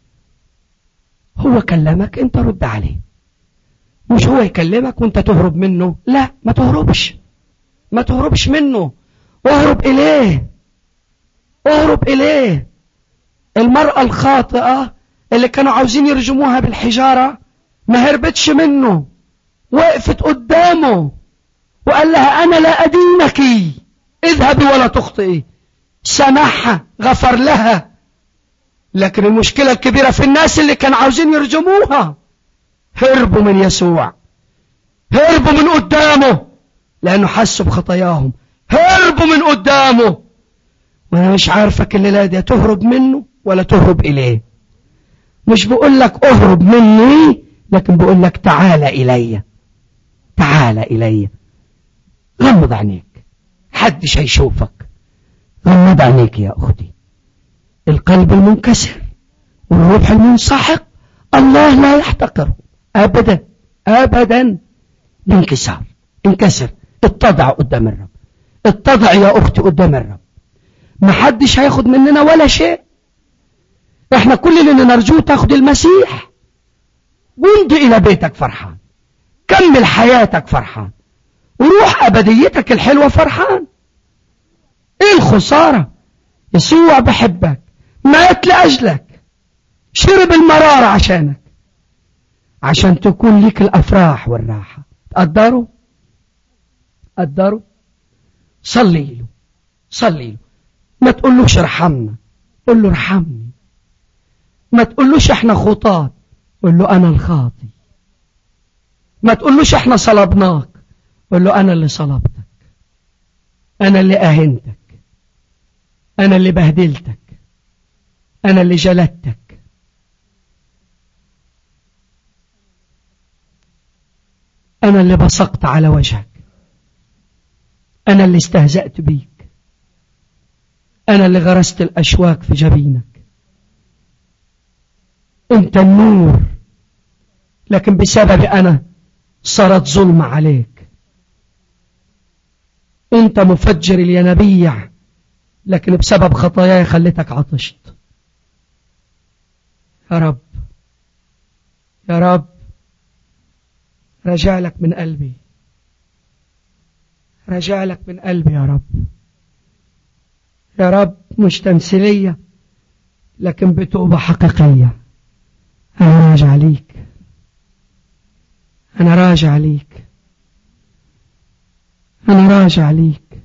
هو كلمك انت رد عليه مش هو يكلمك وانت تهرب منه لا ما تهربش ما تهربش منه اهرب اليه اهرب اليه المرأة الخاطئة اللي كانوا عاوزين يرجموها بالحجارة ما هربتش منه وقفت قدامه وقال لها انا لا ادينك اذهبي ولا تخطئي سمحها غفر لها لكن المشكلة الكبيرة في الناس اللي كانوا عاوزين يرجموها هربوا من يسوع هربوا من قدامه لأنه حسوا بخطاياهم هربوا من قدامه وأنا مش عارفك الليلة دي تهرب منه ولا تهرب إليه مش بقول لك اهرب مني لكن بقول لك تعال إلي تعال إلي غمض عينيك حدش هيشوفك غمض عينيك يا أختي القلب المنكسر والروح المنسحق الله لا يحتقره أبدا أبدا الانكسار انكسر اتضع قدام الرب اتضع يا أختي قدام الرب ما حدش هياخد مننا ولا شيء احنا كل اللي نرجوه تاخد المسيح وامضي الى بيتك فرحان كمل حياتك فرحان وروح ابديتك الحلوة فرحان ايه الخسارة يسوع بحبك مات لأجلك شرب المرارة عشانك عشان تكون لك الأفراح والراحة تقدروا قدروا صلي له صلي له ما تقولوش ارحمنا قول له ارحمني ما تقولوش احنا خطاة قول له انا الخاطي ما تقولوش احنا صلبناك قول له انا اللي صلبتك انا اللي اهنتك انا اللي بهدلتك انا اللي جلدتك انا اللي بصقت على وجهك انا اللي استهزأت بيك انا اللي غرست الاشواك في جبينك انت النور لكن بسبب انا صارت ظلمة عليك انت مفجر الينبيع لكن بسبب خطاياي خليتك عطشت يا رب يا رب رجع لك من قلبي رجع لك من قلبي يا رب يا رب مش تمثيلية لكن بتوبة حقيقية أنا راجع ليك أنا راجع ليك أنا راجع ليك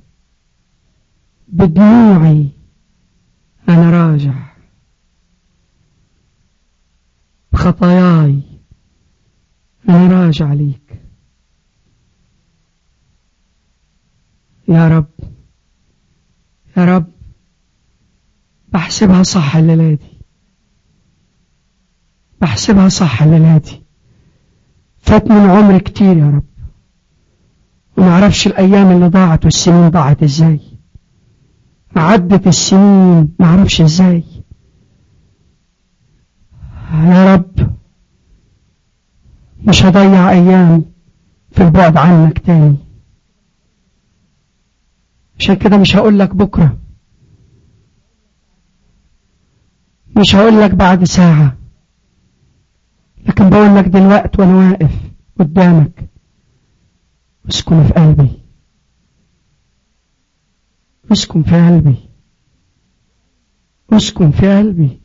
بدموعي أنا راجع بخطاياي أنا راجع ليك يا رب يا رب بحسبها صح الليلة دي بحسبها صح الليلة دي فات من عمري كتير يا رب وما اعرفش الايام اللي ضاعت والسنين ضاعت ازاي عدت السنين ما اعرفش ازاي يا رب مش هضيع ايام في البعد عنك تاني عشان كده مش هقول لك بكرة مش هقول لك بعد ساعة لكن بقول لك دلوقتي وانا واقف قدامك اسكن في قلبي اسكن في قلبي اسكن في قلبي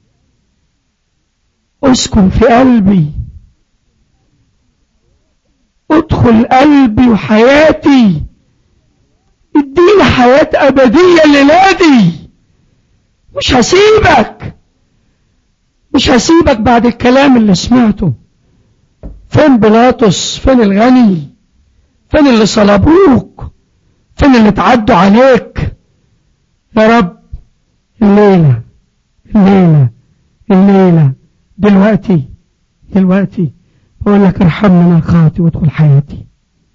اسكن في قلبي ادخل قلبي وحياتي اديني حياة أبدية الليلة دي مش هسيبك مش هسيبك بعد الكلام اللي سمعته فين بيلاطس فين الغني فين اللي صلبوك فين اللي تعدوا عليك يا رب الليلة الليلة الليلة دلوقتي دلوقتي بقول لك ارحمني انا خاطي وادخل حياتي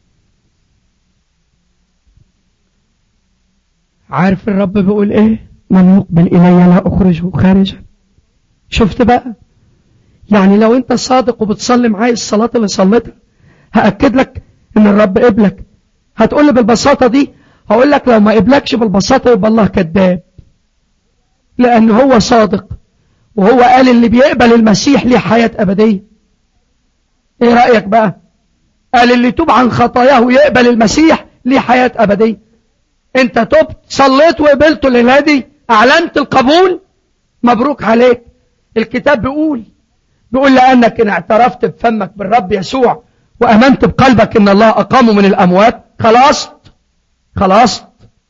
عارف الرب بيقول ايه من يقبل الي لا اخرجه خارجا شفت بقى يعني لو انت صادق وبتصلي معايا الصلاة اللي صليتها هأكد لك ان الرب قبلك هتقول لي بالبساطة دي هقول لك لو ما قبلكش بالبساطة يبقى الله كذاب لان هو صادق وهو قال اللي بيقبل المسيح ليه حياة ابدية ايه رأيك بقى قال اللي توب عن خطاياه ويقبل المسيح ليه حياة ابدية انت تبت صليت وقبلت الليلة دي اعلنت القبول مبروك عليك الكتاب بيقول بيقول لأنك إن اعترفت بفمك بالرب يسوع وأمنت بقلبك إن الله أقامه من الأموات خلاص خلاص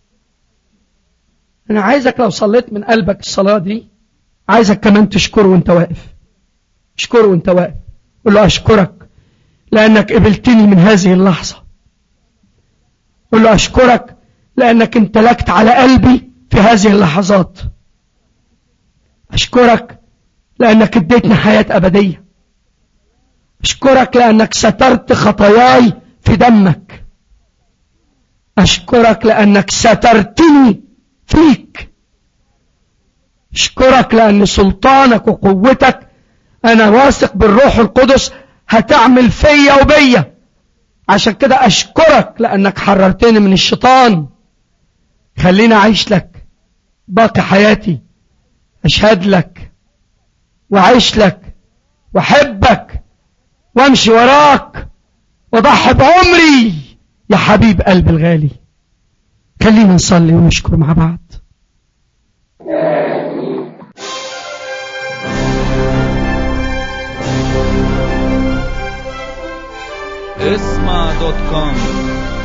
أنا عايزك لو صليت من قلبك الصلاة دي عايزك كمان تشكره وانت واقف اشكره وانت واقف قول له أشكرك لأنك قبلتني من هذه اللحظة قول له أشكرك لأنك امتلكت على قلبي في هذه اللحظات أشكرك لأنك اديتني حياة أبدية أشكرك لأنك سترت خطاياي في دمك أشكرك لأنك سترتني فيك أشكرك لأن سلطانك وقوتك أنا واثق بالروح القدس هتعمل فيا وبيا عشان كده أشكرك لأنك حررتني من الشيطان خليني أعيش لك باقي حياتي أشهد لك وأعيش لك وأحبك وأمشي وراك وأضحي بعمري يا حبيب قلبي الغالي خلينا نصلي ونشكر مع بعض اسمع دوت كوم